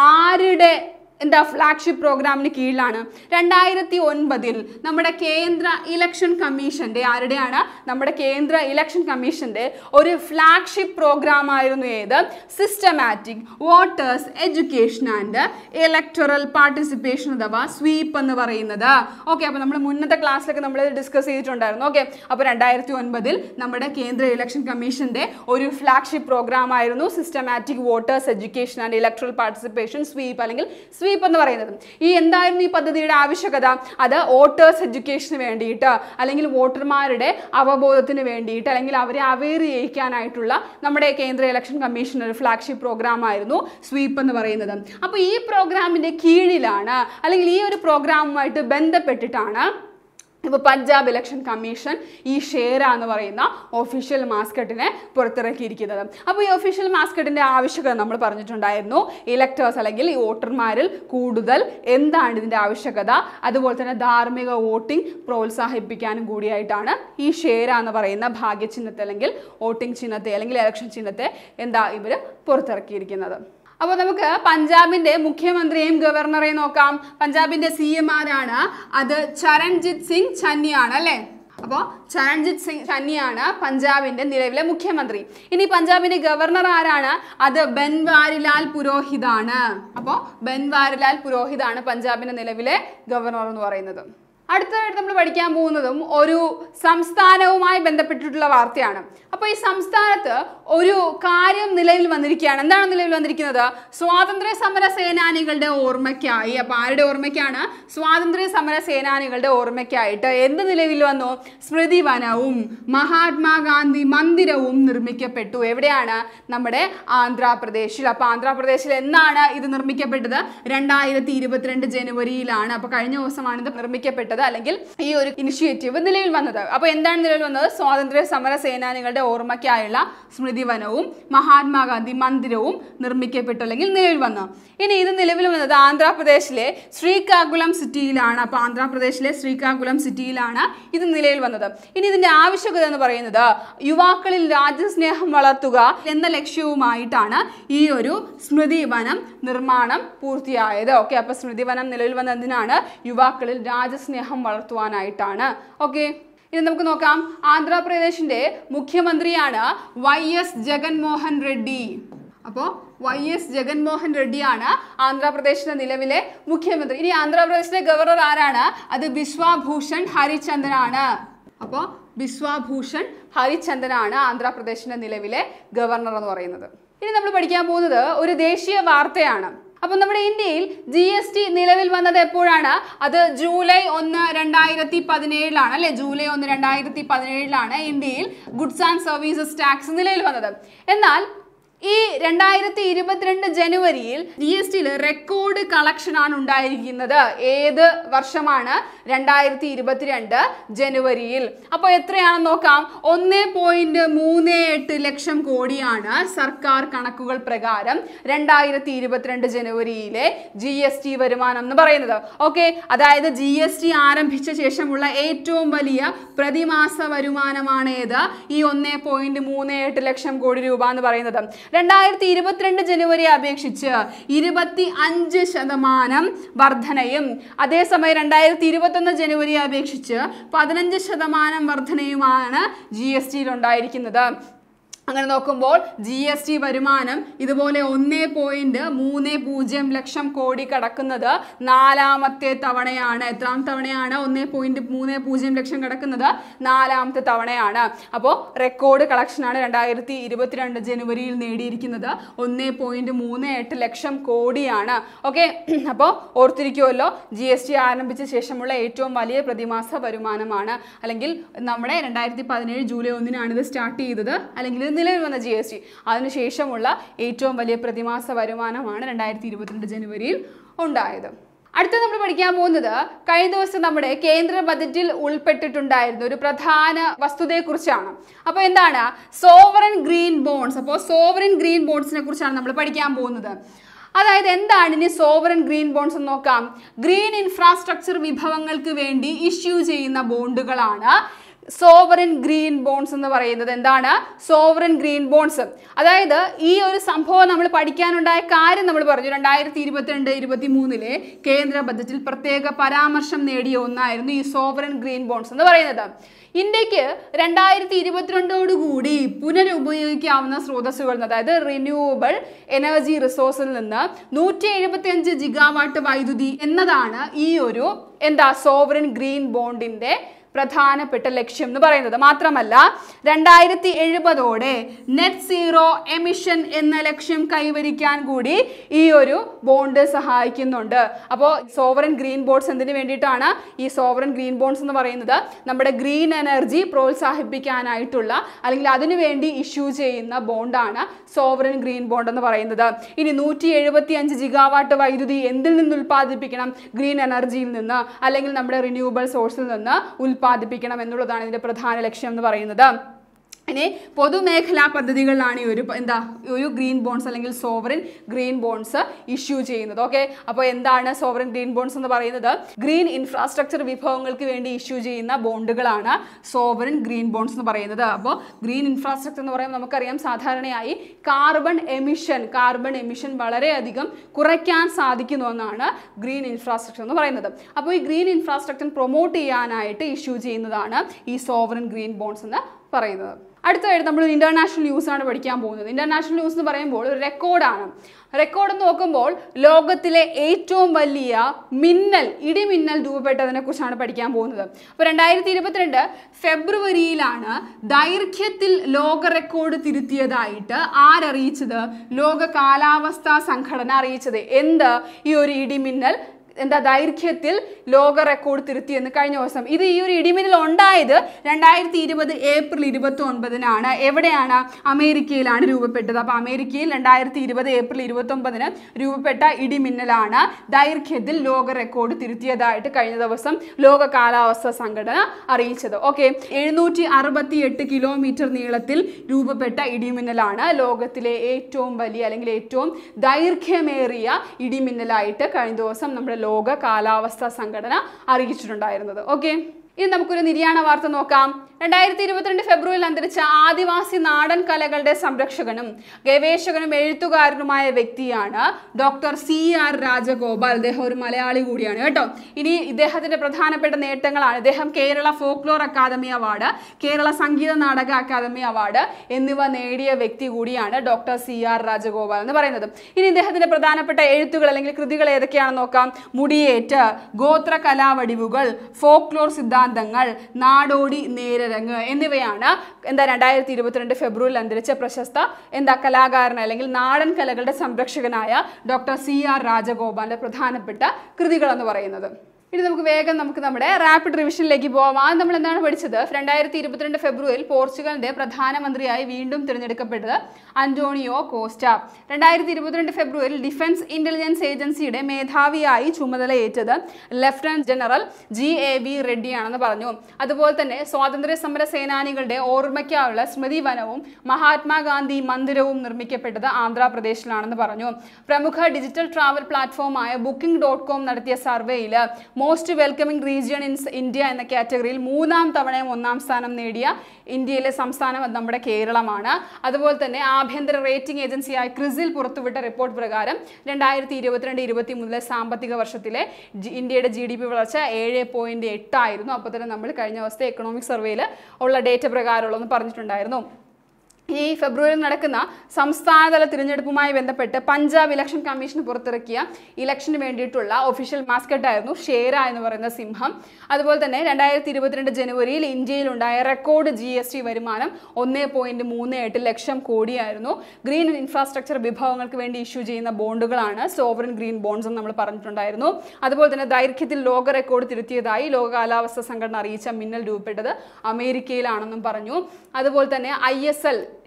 ആരുടെ എന്താ ഫ്ലാഗ്ഷിപ്പ് പ്രോഗ്രാമിന് കീഴിലാണ് രണ്ടായിരത്തി ഒൻപതിൽ നമ്മുടെ കേന്ദ്ര ഇലക്ഷൻ കമ്മീഷന്റെ ആരുടെയാണ് നമ്മുടെ കേന്ദ്ര ഇലക്ഷൻ കമ്മീഷന്റെ ഒരു ഫ്ലാഗ്ഷിപ്പ് പ്രോഗ്രാം ആയിരുന്നു ഏത് systematic voters education and electoral participation അഥവാ സ്വീപ്പ് എന്ന് പറയുന്നത് ഓക്കെ അപ്പോൾ നമ്മൾ മുന്നത്തെ ക്ലാസ്സിലൊക്കെ നമ്മൾ ഡിസ്കസ് ചെയ്തിട്ടുണ്ടായിരുന്നു ഓക്കെ അപ്പോൾ രണ്ടായിരത്തി ഒൻപതിൽ നമ്മുടെ കേന്ദ്ര ഇലക്ഷൻ കമ്മീഷന്റെ ഒരു ഫ്ലാഗ്ഷിപ്പ് പ്രോഗ്രാം ആയിരുന്നു systematic voters education and electoral participation SVEEP അല്ലെങ്കിൽ സ്വീപ്പ് എന്ന് പറയുന്നത് ഈ എന്തായിരുന്നു ഈ പദ്ധതിയുടെ ആവശ്യകത അത് വോട്ടേഴ്സ് എഡ്യൂക്കേഷന് വേണ്ടിയിട്ട് അല്ലെങ്കിൽ വോട്ടർമാരുടെ അവബോധത്തിന് വേണ്ടിയിട്ട് അല്ലെങ്കിൽ അവരെ അവെയർ ചെയ്യിക്കാനായിട്ടുള്ള നമ്മുടെ കേന്ദ്ര ഇലക്ഷൻ കമ്മീഷൻ ഒരു ഫ്ലാഗ്ഷിപ്പ് പ്രോഗ്രാം ആയിരുന്നു സ്വീപ്പ് എന്ന് പറയുന്നത് അപ്പോൾ ഈ പ്രോഗ്രാമിന്റെ കീഴിലാണ് അല്ലെങ്കിൽ ഈ ഒരു പ്രോഗ്രാമുമായിട്ട് ബന്ധപ്പെട്ടിട്ടാണ് ഇപ്പോൾ പഞ്ചാബ് ഇലക്ഷൻ കമ്മീഷൻ ഈ ഷേര എന്ന് പറയുന്ന ഒഫീഷ്യൽ മാസ്കറ്റിനെ പുറത്തിറക്കിയിരിക്കുന്നത് അപ്പോൾ ഈ ഒഫീഷ്യൽ മാസ്കറ്റിൻ്റെ ആവശ്യകത നമ്മൾ പറഞ്ഞിട്ടുണ്ടായിരുന്നു ഇലക്ടേഴ്സ് അല്ലെങ്കിൽ ഈ വോട്ടർമാരിൽ കൂടുതൽ എന്താണ് ഇതിൻ്റെ ആവശ്യകത അതുപോലെ തന്നെ ധാർമ്മിക വോട്ടിംഗ് പ്രോത്സാഹിപ്പിക്കാനും കൂടിയായിട്ടാണ് ഈ ഷേര എന്ന് പറയുന്ന ഭാഗ്യചിഹ്നത്തെ അല്ലെങ്കിൽ വോട്ടിംഗ് ചിഹ്നത്തെ അല്ലെങ്കിൽ ഇലക്ഷൻ ചിഹ്നത്തെ എന്താ ഇവർ പുറത്തിറക്കിയിരിക്കുന്നത് അപ്പോൾ നമുക്ക് പഞ്ചാബിന്റെ മുഖ്യമന്ത്രിയെയും ഗവർണറെയും നോക്കാം പഞ്ചാബിന്റെ സി എം ആരാണ് അത് ചരൺജിത് സിംഗ് ചന്നിയാണ് അല്ലേ അപ്പോൾ ചരൺജിത് സിംഗ് ചന്നിയാണ് പഞ്ചാബിന്റെ നിലവിലെ മുഖ്യമന്ത്രി ഇനി പഞ്ചാബിന്റെ ഗവർണർ ആരാണ് അത് ബൻവാരിലാൽ പുരോഹിതാണ് അപ്പോൾ ബൻവാരിലാൽ പുരോഹിതാണ് പഞ്ചാബിന്റെ നിലവിലെ ഗവർണർ എന്ന് പറയുന്നത് അടുത്തതായിട്ട് നമ്മൾ പഠിക്കാൻ പോകുന്നതും ഒരു സംസ്ഥാനവുമായി ബന്ധപ്പെട്ടിട്ടുള്ള വാർത്തയാണ് അപ്പോൾ ഈ സംസ്ഥാനത്ത് ഒരു കാര്യം നിലവിൽ വന്നിരിക്കുകയാണ് എന്താണ് നിലവിൽ വന്നിരിക്കുന്നത് സ്വാതന്ത്ര്യ സമര സേനാനികളുടെ ഓർമ്മയ്ക്കായി അപ്പോൾ ആരുടെ ഓർമ്മയ്ക്കാണ് സ്വാതന്ത്ര്യ സമര സേനാനികളുടെ ഓർമ്മയ്ക്കായിട്ട് എന്ത് നിലവിൽ വന്നു സ്മൃതി വനവും മഹാത്മാഗാന്ധി മന്ദിരവും നിർമ്മിക്കപ്പെട്ടു എവിടെയാണ് നമ്മുടെ ആന്ധ്രാപ്രദേശിൽ അപ്പോൾ ആന്ധ്രാപ്രദേശിൽ എന്നാണ് ഇത് നിർമ്മിക്കപ്പെട്ടത് രണ്ടായിരത്തി ഇരുപത്തിരണ്ട് ജനുവരിയിലാണ് അപ്പോൾ കഴിഞ്ഞ ദിവസമാണ് ഇത് നിർമ്മിക്കപ്പെട്ടത് അല്ലെങ്കിൽ ഈ ഒരു ഇനിഷ്യേറ്റീവ് നിലവിൽ വന്നത് അപ്പോൾ എന്താണ് നിലവിൽ വന്നത് സ്വാതന്ത്ര്യ സമര സേനാനികളുടെ ഓർമ്മയ്ക്കായുള്ള സ്മൃതി വനവും മഹാത്മാഗാന്ധി മന്ദിരവും നിർമ്മിക്കപ്പെട്ടു അല്ലെങ്കിൽ നിലവിൽ വന്നു ഇനി ഇത് നിലവിൽ വന്നത് ആന്ധ്രാപ്രദേശിലെ ശ്രീകാകുളം സിറ്റിയിലാണ് അപ്പോൾ ആന്ധ്രാപ്രദേശിലെ ശ്രീകാകുളം സിറ്റിയിലാണ് ഇത് നിലവിൽ വന്നത് ഇനി ഇതിന്റെ ആവശ്യകത എന്ന് പറയുന്നത് യുവാക്കളിൽ രാജ്യസ്നേഹം വളർത്തുക എന്ന ലക്ഷ്യവുമായിട്ടാണ് ഈ ഒരു സ്മൃതി വനം നിർമ്മാണം പൂർത്തിയായത് ഓക്കെ അപ്പോൾ സ്മൃതി വനം നിലവിൽ വന്നതിനാണ് യുവാക്കളിൽ രാജ്യസ്നേഹം വളർത്തുവാനായിട്ടാണ് ഓക്കെ ഇനി നമുക്ക് നോക്കാം ആന്ധ്രാപ്രദേശിന്റെ മുഖ്യമന്ത്രിയാണ് വൈ എസ് ജഗൻമോഹൻ റെഡ്ഡി അപ്പോൾ വൈ എസ് ജഗൻമോഹൻ റെഡ്ഡിയാണ് ആന്ധ്രാപ്രദേശിന്റെ നിലവിലെ മുഖ്യമന്ത്രി ഇനി ആന്ധ്രാപ്രദേശിലെ ഗവർണർ ആരാണ് അത് ബിശ്വാഭൂഷൺ ഹരിചന്ദനാണ് അപ്പോൾ ബിശ്വാഭൂഷൺ ഹരിചന്ദനാണ് ആന്ധ്രാപ്രദേശിന്റെ നിലവിലെ ഗവർണർ എന്ന് പറയുന്നത് ഇനി നമ്മൾ പഠിക്കാൻ പോകുന്നത് ഒരു ദേശീയ വാർത്തയാണ് അപ്പം നമ്മുടെ ഇന്ത്യയിൽ ജി എസ് ടി നിലവിൽ വന്നത് എപ്പോഴാണ് അത് ജൂലൈ ഒന്ന് രണ്ടായിരത്തി പതിനേഴിലാണ് അല്ലെ ജൂലൈ ഒന്ന് രണ്ടായിരത്തി പതിനേഴിലാണ് ഇന്ത്യയിൽ ഗുഡ്സ് ആൻഡ് സർവീസസ് ടാക്സ് നിലവിൽ വന്നത് എന്നാൽ ഈ രണ്ടായിരത്തി ഇരുപത്തിരണ്ട് ജനുവരിയിൽ ജി എസ് ടിയിൽ റെക്കോർഡ് കളക്ഷൻ ആണ് ഉണ്ടായിരിക്കുന്നത് ഏത് വർഷമാണ് രണ്ടായിരത്തി ഇരുപത്തിരണ്ട് ജനുവരിയിൽ അപ്പോൾ എത്രയാണെന്ന് നോക്കാം ഒന്ന് പോയിന്റ് മൂന്ന് എട്ട് ലക്ഷം കോടിയാണ് സർക്കാർ കണക്കുകൾ പ്രകാരം രണ്ടായിരത്തി ഇരുപത്തിരണ്ട് ജനുവരിയിലെ ജി എസ് ടി വരുമാനം എന്ന് പറയുന്നത് ഓക്കെ അതായത് ജി എസ് ടി ആരംഭിച്ച ശേഷമുള്ള ഏറ്റവും വലിയ പ്രതിമാസ വരുമാനമാണ് ഏത് ഈ ഒന്ന് പോയിന്റ് മൂന്ന് എട്ട് ലക്ഷം കോടി രൂപ എന്ന് പറയുന്നത് രണ്ടായിരത്തി ഇരുപത്തിരണ്ട് ജനുവരി അപേക്ഷിച്ച് ഇരുപത്തി അഞ്ച് ശതമാനം വർധനയും അതേസമയം രണ്ടായിരത്തി ഇരുപത്തൊന്ന് ജനുവരി അപേക്ഷിച്ച് പതിനഞ്ച് ശതമാനം വർധനയുമാണ് ജി എസ് ടിയിൽ ഉണ്ടായിരിക്കുന്നത് അങ്ങനെ നോക്കുമ്പോൾ ജി എസ് ടി വരുമാനം ഇതുപോലെ ഒന്ന് പോയിന്റ് മൂന്ന് പൂജ്യം ലക്ഷം കോടി കടക്കുന്നത് നാലാമത്തെ തവണയാണ് എത്രാം തവണയാണ് ഒന്ന് പോയിന്റ് മൂന്ന് പൂജ്യം ലക്ഷം കിടക്കുന്നത് നാലാമത്തെ തവണയാണ് അപ്പോൾ റെക്കോർഡ് കളക്ഷനാണ് രണ്ടായിരത്തി ഇരുപത്തിരണ്ട് ജനുവരിയിൽ നേടിയിരിക്കുന്നത് ഒന്ന് പോയിന്റ് മൂന്ന് എട്ട് ലക്ഷം കോടിയാണ് ഓക്കെ അപ്പോൾ ഓർത്തിരിക്കുമല്ലോ ജി എസ് ടി ആരംഭിച്ച ശേഷമുള്ള ഏറ്റവും വലിയ പ്രതിമാസ വരുമാനമാണ് അല്ലെങ്കിൽ നമ്മുടെ രണ്ടായിരത്തി പതിനേഴ് ജൂലൈ ഒന്നിനാണ് ഇത് സ്റ്റാർട്ട് ചെയ്തത് അല്ലെങ്കിൽ ഇത് നിലവിൽ വന്ന ജി എസ് ടി അതിനുശേഷമുള്ള ഏറ്റവും വലിയ പ്രതിമാസ വരുമാനമാണ് രണ്ടായിരത്തി ഇരുപത്തിരണ്ട് ജനുവരിയിൽ ഉണ്ടായത് അടുത്ത നമ്മൾ പഠിക്കാൻ പോകുന്നത് കഴിഞ്ഞ ദിവസം നമ്മുടെ കേന്ദ്ര ബജറ്റിൽ ഉൾപ്പെട്ടിട്ടുണ്ടായിരുന്ന ഒരു പ്രധാന വസ്തുതയെക്കുറിച്ചാണ് അപ്പോൾ എന്താണ് സോവറൻ ഗ്രീൻ ബോൺസ് അപ്പോൾ സോവറൻ ഗ്രീൻ ബോൺസിനെ കുറിച്ചാണ് നമ്മൾ പഠിക്കാൻ പോകുന്നത് അതായത് എന്താണ് ഇനി സോവറൻ ഗ്രീൻ ബോൺസ് എന്ന് നോക്കാം ഗ്രീൻ ഇൻഫ്രാസ്ട്രക്ചർ വിഭവങ്ങൾക്ക് വേണ്ടി ഇഷ്യൂ ചെയ്യുന്ന ബോണ്ടുകളാണ് സോവറിൻ ഗ്രീൻ ബോൺസ് എന്ന് പറയുന്നത് എന്താണ് സോവറിൻ ഗ്രീൻ ബോൺസ് അതായത് ഈ ഒരു സംഭവം നമ്മൾ പഠിക്കാനുണ്ടായ കാര്യം നമ്മൾ പറഞ്ഞു രണ്ടായിരത്തി ഇരുപത്തിരണ്ട് ഇരുപത്തി മൂന്നിലെ കേന്ദ്ര ബജറ്റിൽ പ്രത്യേക പരാമർശം നേടിയ ഒന്നായിരുന്നു ഈ സോവറിൻ ഗ്രീൻ ബോൺസ് എന്ന് പറയുന്നത് ഇന്ത്യക്ക് രണ്ടായിരത്തി ഇരുപത്തിരണ്ടോടുകൂടി പുനരുപയോഗിക്കാവുന്ന സ്രോതസ്സുകളിൽ നിന്ന് അതായത് റിന്യൂവബിൾ എനർജി റിസോഴ്സിൽ നിന്ന് നൂറ്റി എഴുപത്തി അഞ്ച് ജിഗാവാട്ട് വൈദ്യുതി എന്നതാണ് ഈ ഒരു എന്താ സോവറിൻ ഗ്രീൻ ബോണ്ടിന്റെ പ്രധാനപ്പെട്ട ലക്ഷ്യം എന്ന് പറയുന്നത് മാത്രമല്ല രണ്ടായിരത്തി എഴുപതോടെ നെറ്റ് സീറോ എമിഷൻ എന്ന ലക്ഷ്യം കൈവരിക്കാൻ കൂടി ഈ ഒരു ബോണ്ട് സഹായിക്കുന്നുണ്ട് അപ്പോൾ സോവറൻ ഗ്രീൻ ബോൺസ് എന്തിനു വേണ്ടിയിട്ടാണ് ഈ സോവറൻ ഗ്രീൻ ബോൺസ് എന്ന് പറയുന്നത് നമ്മുടെ ഗ്രീൻ എനർജി പ്രോത്സാഹിപ്പിക്കാനായിട്ടുള്ള അല്ലെങ്കിൽ അതിനുവേണ്ടി ഇഷ്യൂ ചെയ്യുന്ന ബോണ്ടാണ് സോവറൻ ഗ്രീൻ ബോണ്ട് എന്ന് പറയുന്നത് ഇനി നൂറ്റി എഴുപത്തി അഞ്ച് ജിഗാവാട്ട് വൈദ്യുതി എന്തിൽ നിന്ന് ഉൽപ്പാദിപ്പിക്കണം ഗ്രീൻ എനർജിയിൽ നിന്ന് അല്ലെങ്കിൽ നമ്മുടെ റിന്യൂവബിൾ സോഴ്സിൽ നിന്ന് ഉൽപ്പാദിപ്പിക്കണം എന്നുള്ളതാണ് ഇതിന്റെ പ്രധാന ലക്ഷ്യം എന്ന് പറയുന്നത് ഇനി പൊതുമേഖലാ പദ്ധതികളിലാണ് ഈ ഒരു എന്താ ഒരു ഗ്രീൻ ബോൺസ് അല്ലെങ്കിൽ സോവറിൻ ഗ്രീൻ ബോൺസ് ഇഷ്യൂ ചെയ്യുന്നത് ഓക്കെ അപ്പോൾ എന്താണ് സോവറിൻ ഗ്രീൻ ബോൺസ് എന്ന് പറയുന്നത് ഗ്രീൻ ഇൻഫ്രാസ്ട്രക്ചർ വിഭവങ്ങൾക്ക് വേണ്ടി ഇഷ്യൂ ചെയ്യുന്ന ബോണ്ടുകളാണ് സോവറിൻ ഗ്രീൻ ബോൺസ് എന്ന് പറയുന്നത് അപ്പോൾ ഗ്രീൻ ഇൻഫ്രാസ്ട്രക്ചർ എന്ന് പറയുമ്പോൾ നമുക്കറിയാം സാധാരണയായി കാർബൺ എമിഷൻ കാർബൺ എമിഷൻ വളരെയധികം കുറയ്ക്കാൻ സാധിക്കുന്ന ഒന്നാണ് ഗ്രീൻ ഇൻഫ്രാസ്ട്രക്ചർ എന്ന് പറയുന്നത് അപ്പോൾ ഈ ഗ്രീൻ ഇൻഫ്രാസ്ട്രക്ചർ പ്രൊമോട്ട് ചെയ്യാനായിട്ട് ഇഷ്യൂ ചെയ്യുന്നതാണ് ഈ സോവറിൻ ഗ്രീൻ ബോൺസ് എന്ന് പറയുന്നത് അടുത്തതായിട്ട് നമ്മൾ ഇന്റർനാഷണൽ ന്യൂസ് ആണ് പഠിക്കാൻ പോകുന്നത് ഇന്റർനാഷണൽ ന്യൂസ് എന്ന് പറയുമ്പോൾ ഒരു റെക്കോർഡാണ് റെക്കോർഡ് നോക്കുമ്പോൾ ലോകത്തിലെ ഏറ്റവും വലിയ മിന്നൽ ഇടിമിന്നൽ രൂപപ്പെട്ടതിനെ കുറിച്ചാണ് പഠിക്കാൻ പോകുന്നത് അപ്പോൾ രണ്ടായിരത്തി ഇരുപത്തിരണ്ട് ഫെബ്രുവരിയിലാണ് ദൈർഘ്യത്തിൽ ലോക റെക്കോർഡ് തിരുത്തിയതായിട്ട് ആരറിയിച്ചത് ലോക കാലാവസ്ഥാ സംഘടന അറിയിച്ചത് എന്ത് ഈ ഒരു ഇടിമിന്നൽ എന്താ ദൈർഘ്യത്തിൽ ലോക റെക്കോർഡ് തിരുത്തിയെന്ന് കഴിഞ്ഞ ദിവസം ഇത് ഈ ഒരു ഇടിമിന്നൽ ഉണ്ടായത് രണ്ടായിരത്തി ഇരുപത് ഏപ്രിൽ ഇരുപത്തി ഒൻപതിനാണ് എവിടെയാണ് അമേരിക്കയിലാണ് രൂപപ്പെട്ടത് അപ്പോൾ അമേരിക്കയിൽ രണ്ടായിരത്തി ഇരുപത് ഏപ്രിൽ ഇരുപത്തി ഒമ്പതിന് രൂപപ്പെട്ട ഇടിമിന്നലാണ് ദൈർഘ്യത്തിൽ ലോക റെക്കോർഡ് തിരുത്തിയതായിട്ട് കഴിഞ്ഞ ദിവസം ലോക കാലാവസ്ഥ സംഘടന അറിയിച്ചത് ഓക്കെ എഴുന്നൂറ്റി അറുപത്തി എട്ട് കിലോമീറ്റർ നീളത്തിൽ രൂപപ്പെട്ട ഇടിമിന്നലാണ് ലോകത്തിലെ ഏറ്റവും വലിയ അല്ലെങ്കിൽ ഏറ്റവും ദൈർഘ്യമേറിയ ഇടിമിന്നലായിട്ട് കഴിഞ്ഞ ദിവസം നമ്മുടെ ലോക കാലാവസ്ഥാ സംഘടന അറിയിച്ചിട്ടുണ്ടായിരുന്നത് ഓക്കെ ഇനി നമുക്കൊരു നിര്യാണ വാർത്ത നോക്കാം രണ്ടായിരത്തി ഇരുപത്തിരണ്ട് ഫെബ്രുവരിയിൽ അന്തരിച്ച ആദിവാസി നാടൻ കലകളുടെ സംരക്ഷകനും ഗവേഷകനും എഴുത്തുകാരനുമായ വ്യക്തിയാണ് ഡോക്ടർ സി ആർ രാജഗോപാൽ അദ്ദേഹം ഒരു മലയാളി കൂടിയാണ് കേട്ടോ ഇനി ഇദ്ദേഹത്തിന്റെ പ്രധാനപ്പെട്ട നേട്ടങ്ങളാണ് ഇദ്ദേഹം Kerala folklore academy award Kerala Sangeetha Nataka academy award എന്നിവ നേടിയ വ്യക്തി കൂടിയാണ് ഡോക്ടർ സി ആർ രാജഗോപാൽ എന്ന് പറയുന്നത് ഇനി ഇദ്ദേഹത്തിന്റെ പ്രധാനപ്പെട്ട എഴുത്തുകൾ അല്ലെങ്കിൽ കൃതികൾ ഏതൊക്കെയാണെന്ന് നോക്കാം മുടിയേറ്റ് ഗോത്ര കലാവടിവുകൾ ഫോക്ലോർ സിദ്ധാന്തങ്ങൾ നാടോടി നേരരങ്ങ് എന്നിവയാണ് എന്താ രണ്ടായിരത്തി ഇരുപത്തിരണ്ട് ഫെബ്രുവരിയിൽ അന്തരിച്ച പ്രശസ്ത എന്താ കലാകാരൻ അല്ലെങ്കിൽ നാടൻ കലകളുടെ സംരക്ഷകനായ ഡോക്ടർ സി ആർ രാജഗോപാലിന്റെ പ്രധാനപ്പെട്ട കൃതികൾ എന്ന് പറയുന്നത് ഇനി നമുക്ക് വേഗം നമുക്ക് നമ്മുടെ റാപ്പിഡ് റിവിഷനിലേക്ക് പോവാം ആദ്യം നമ്മൾ എന്താണ് പഠിച്ചത് രണ്ടായിരത്തി ഇരുപത്തിരണ്ട് ഫെബ്രുവരിയിൽ പോർച്ചുഗലിന്റെ പ്രധാനമന്ത്രിയായി വീണ്ടും തിരഞ്ഞെടുക്കപ്പെട്ടത് അന്റോണിയോ കോസ്റ്റ രണ്ടായിരത്തി ഇരുപത്തിരണ്ട് ഫെബ്രുവരിയിൽ ഡിഫൻസ് ഇന്റലിജൻസ് ഏജൻസിയുടെ മേധാവിയായി ചുമതലയേറ്റത് lieutenant general G A V റെഡ്ഡിയാണെന്ന് പറഞ്ഞു അതുപോലെ തന്നെ സ്വാതന്ത്ര്യ സമര സേനാനികളുടെ ഓർമ്മയ്ക്കായുള്ള സ്മൃതി വനവും മഹാത്മാഗാന്ധി മന്ദിരവും നിർമ്മിക്കപ്പെട്ടത് ആന്ധ്രാപ്രദേശിലാണെന്ന് പറഞ്ഞു പ്രമുഖ ഡിജിറ്റൽ ട്രാവൽ പ്ലാറ്റ്ഫോമായ ബുക്കിംഗ് ഡോട്ട് കോം നടത്തിയ സർവേയിൽ most welcoming region in India എന്ന കാറ്റഗറിയിൽ മൂന്നാം തവണയും ഒന്നാം സ്ഥാനം നേടിയ ഇന്ത്യയിലെ സംസ്ഥാനം അത് നമ്മുടെ കേരളമാണ് അതുപോലെ തന്നെ ആഭ്യന്തര റേറ്റിംഗ് ഏജൻസിയായ ക്രിസിൽ പുറത്തുവിട്ട റിപ്പോർട്ട് പ്രകാരം രണ്ടായിരത്തി ഇരുപത്തിരണ്ട് ഇരുപത്തി മൂന്നിലെ സാമ്പത്തിക വർഷത്തിലെ ജി- ഇന്ത്യയുടെ ജി ഡി പി വളർച്ച ഏഴ് പോയിന്റ് എട്ടായിരുന്നു അപ്പോൾ തന്നെ നമ്മൾ കഴിഞ്ഞ ദിവസത്തെ എക്കണോമിക് സർവേയിൽ ഉള്ള ഡേറ്റ പ്രകാരമുള്ളതെന്ന് പറഞ്ഞിട്ടുണ്ടായിരുന്നു ഈ ഫെബ്രുവരിയിൽ നടക്കുന്ന സംസ്ഥാനതല തിരഞ്ഞെടുപ്പുമായി ബന്ധപ്പെട്ട് പഞ്ചാബ് ഇലക്ഷൻ കമ്മീഷൻ പുറത്തിറക്കിയ ഇലക്ഷന് വേണ്ടിയിട്ടുള്ള ഒഫീഷ്യൽ മാസ്കറ്റ് ആയിരുന്നു ഷേര എന്ന് പറയുന്ന സിംഹം അതുപോലെ തന്നെ രണ്ടായിരത്തി ഇരുപത്തിരണ്ട് ജനുവരിയിൽ ഇന്ത്യയിലുണ്ടായ റെക്കോർഡ് ജി എസ് ടി വരുമാനം ഒന്ന് പോയിന്റ് മൂന്ന് എട്ട് ലക്ഷം കോടിയായിരുന്നു ഗ്രീൻ ഇൻഫ്രാസ്ട്രക്ചർ വിഭവങ്ങൾക്ക് വേണ്ടി ഇഷ്യൂ ചെയ്യുന്ന ബോണ്ടുകളാണ് സോവറിൻ ഗ്രീൻ ബോൺസ് എന്ന് നമ്മൾ പറഞ്ഞിട്ടുണ്ടായിരുന്നു അതുപോലെ തന്നെ ദൈർഘ്യത്തിൽ ലോക റെക്കോർഡ് തിരുത്തിയതായി ലോക കാലാവസ്ഥ സംഘടന അറിയിച്ച മിന്നൽ രൂപപ്പെട്ടത് അമേരിക്കയിലാണെന്നും പറഞ്ഞു അതുപോലെ തന്നെ I S L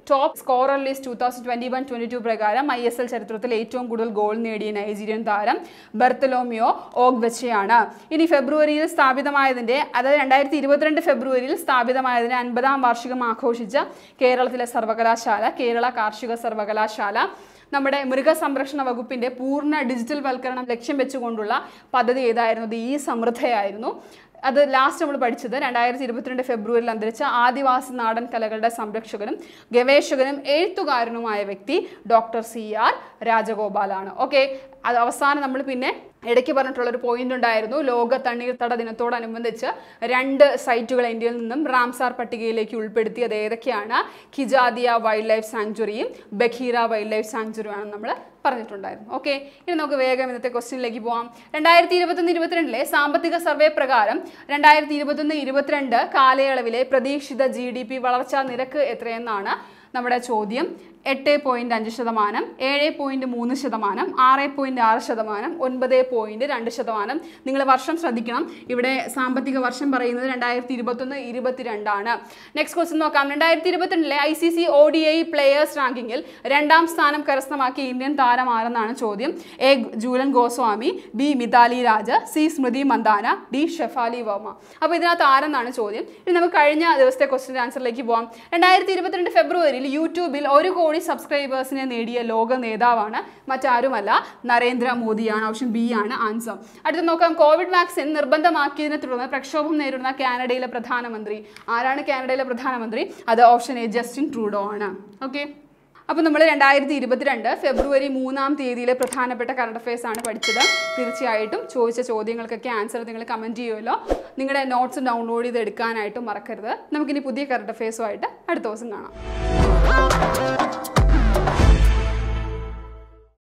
top scorer list two thousand twenty one twenty two പ്രകാരം ഐ എസ് എൽ ചരിത്രത്തിൽ ഏറ്റവും കൂടുതൽ ഗോൾ നേടിയ നൈജീരിയൻ താരം ബർത്തലോമിയോ ഓഗ്വച്ചയാണ് ഇനി ഫെബ്രുവരിയിൽ സ്ഥാപിതമായതിന്റെ അതായത് രണ്ടായിരത്തി ഇരുപത്തിരണ്ട് ഫെബ്രുവരിയിൽ സ്ഥാപിതമായതിന്റെ അൻപതാം വാർഷികം ആഘോഷിച്ച കേരളത്തിലെ സർവകലാശാല കേരള കാർഷിക സർവകലാശാല നമ്മുടെ മൃഗസംരക്ഷണ വകുപ്പിന്റെ പൂർണ്ണ ഡിജിറ്റൽ വൽക്കരണം ലക്ഷ്യം വെച്ചുകൊണ്ടുള്ള പദ്ധതി ഏതായിരുന്നു അത് ഈ സമൃദ്ധയായിരുന്നു അത് ലാസ്റ്റ് നമ്മൾ പഠിച്ചത് രണ്ടായിരത്തി ഇരുപത്തിരണ്ട് ഫെബ്രുവരിയിൽ അന്തരിച്ച ആദിവാസി നാടൻ കലകളുടെ സംരക്ഷകനും ഗവേഷകനും എഴുത്തുകാരനുമായ വ്യക്തി ഡോക്ടർ സി ആർ രാജഗോപാലാണ് ഓക്കെ അത് അവസാനം നമ്മൾ പിന്നെ ഇടയ്ക്ക് പറഞ്ഞിട്ടുള്ള ഒരു പോയിന്റ് ഉണ്ടായിരുന്നു ലോക തണ്ണീർത്തട ദിനത്തോടനുബന്ധിച്ച് രണ്ട് സൈറ്റുകൾ ഇന്ത്യയിൽ നിന്നും റാംസാർ പട്ടികയിലേക്ക് ഉൾപ്പെടുത്തി അത് ഏതൊക്കെയാണ് ഖിജാദിയ വൈൽഡ് ലൈഫ് സാങ്ച്വറിയും ബഖീറ വൈൽഡ് ലൈഫ് സാങ്ച്വറിയുമാണ് നമ്മൾ പറഞ്ഞിട്ടുണ്ടായിരുന്നു ഓക്കെ ഇനി നമുക്ക് വേഗം ഇന്നത്തെ ക്വസ്റ്റ്യനിലേക്ക് പോവാം രണ്ടായിരത്തി ഇരുപത്തൊന്ന് ഇരുപത്തിരണ്ടിലെ സാമ്പത്തിക സർവേ പ്രകാരം രണ്ടായിരത്തി ഇരുപത്തൊന്ന് ഇരുപത്തിരണ്ട് കാലയളവിലെ പ്രതീക്ഷിത ജി ഡി പി വളർച്ചാ നിരക്ക് എത്രയെന്നാണ് നമ്മുടെ ചോദ്യം എട്ട് പോയിന്റ് അഞ്ച് ശതമാനം ഏഴ് പോയിന്റ് മൂന്ന് ശതമാനം ആറ് പോയിന്റ് ആറ് ശതമാനം ഒൻപത് പോയിന്റ് രണ്ട് ശതമാനം നിങ്ങൾ വർഷം ശ്രദ്ധിക്കണം ഇവിടെ സാമ്പത്തിക വർഷം പറയുന്നത് രണ്ടായിരത്തി ഇരുപത്തൊന്ന് ഇരുപത്തിരണ്ടാണ് നെക്സ്റ്റ് ക്വസ്റ്റ്യൻ നോക്കാം രണ്ടായിരത്തി ഇരുപത്തിരണ്ടിലെ I C C O D I players റാങ്കിങ്ങിൽ രണ്ടാം സ്ഥാനം കരസ്ഥമാക്കിയ ഇന്ത്യൻ താരം ആരെന്നാണ് ചോദ്യം A Jhulan Goswami B Mithali Raj C Smriti Mandhana D Shafali Verma അപ്പോൾ ഇതിനകത്ത് ആരെന്നാണ് ചോദ്യം ഇനി നമുക്ക് കഴിഞ്ഞ ദിവസത്തെ ക്വസ്റ്റ്യൻ ആൻസറിലേക്ക് പോകാം രണ്ടായിരത്തി ഇരുപത്തിരണ്ട് ഫെബ്രുവരിയിൽ യൂട്യൂബിൽ ഒരു കോടി സബ്സ്ക്രൈബേഴ്സിനെ നേടിയ ലോക നേതാവാണ് മറ്റാരുമല്ല നരേന്ദ്ര മോദിയാണ് ഓപ്ഷൻ ബി ആണ് ആൻസർ അടുത്ത നോക്കാം കോവിഡ് വാക്സിൻ നിർബന്ധമാക്കിയതിനെ തുടർന്ന് പ്രക്ഷോഭം നേരിടുന്ന കാനഡയിലെ പ്രധാനമന്ത്രി ആരാണ് കാനഡയിലെ പ്രധാനമന്ത്രി അത് ഓപ്ഷൻ എ ജസ്റ്റിൻ ട്രൂഡോ ആണ് ഓക്കെ അപ്പോൾ നമ്മൾ രണ്ടായിരത്തി ഇരുപത്തിരണ്ട് ഫെബ്രുവരി മൂന്നാം തീയതിയിലെ പ്രധാനപ്പെട്ട കറണ്ട് അഫയേഴ്സ് ആണ് പഠിച്ചത് തീർച്ചയായിട്ടും ചോദിച്ച ചോദ്യങ്ങൾക്കൊക്കെ ആൻസർ നിങ്ങൾ കമൻറ്റ് ചെയ്യുമല്ലോ നിങ്ങളുടെ നോട്ട്സ് ഡൗൺലോഡ് ചെയ്ത് എടുക്കാനായിട്ടും മറക്കരുത് നമുക്കിനി പുതിയ കറണ്ട് അഫയേഴ്സുമായിട്ട് അടുത്ത ദിവസം കാണാം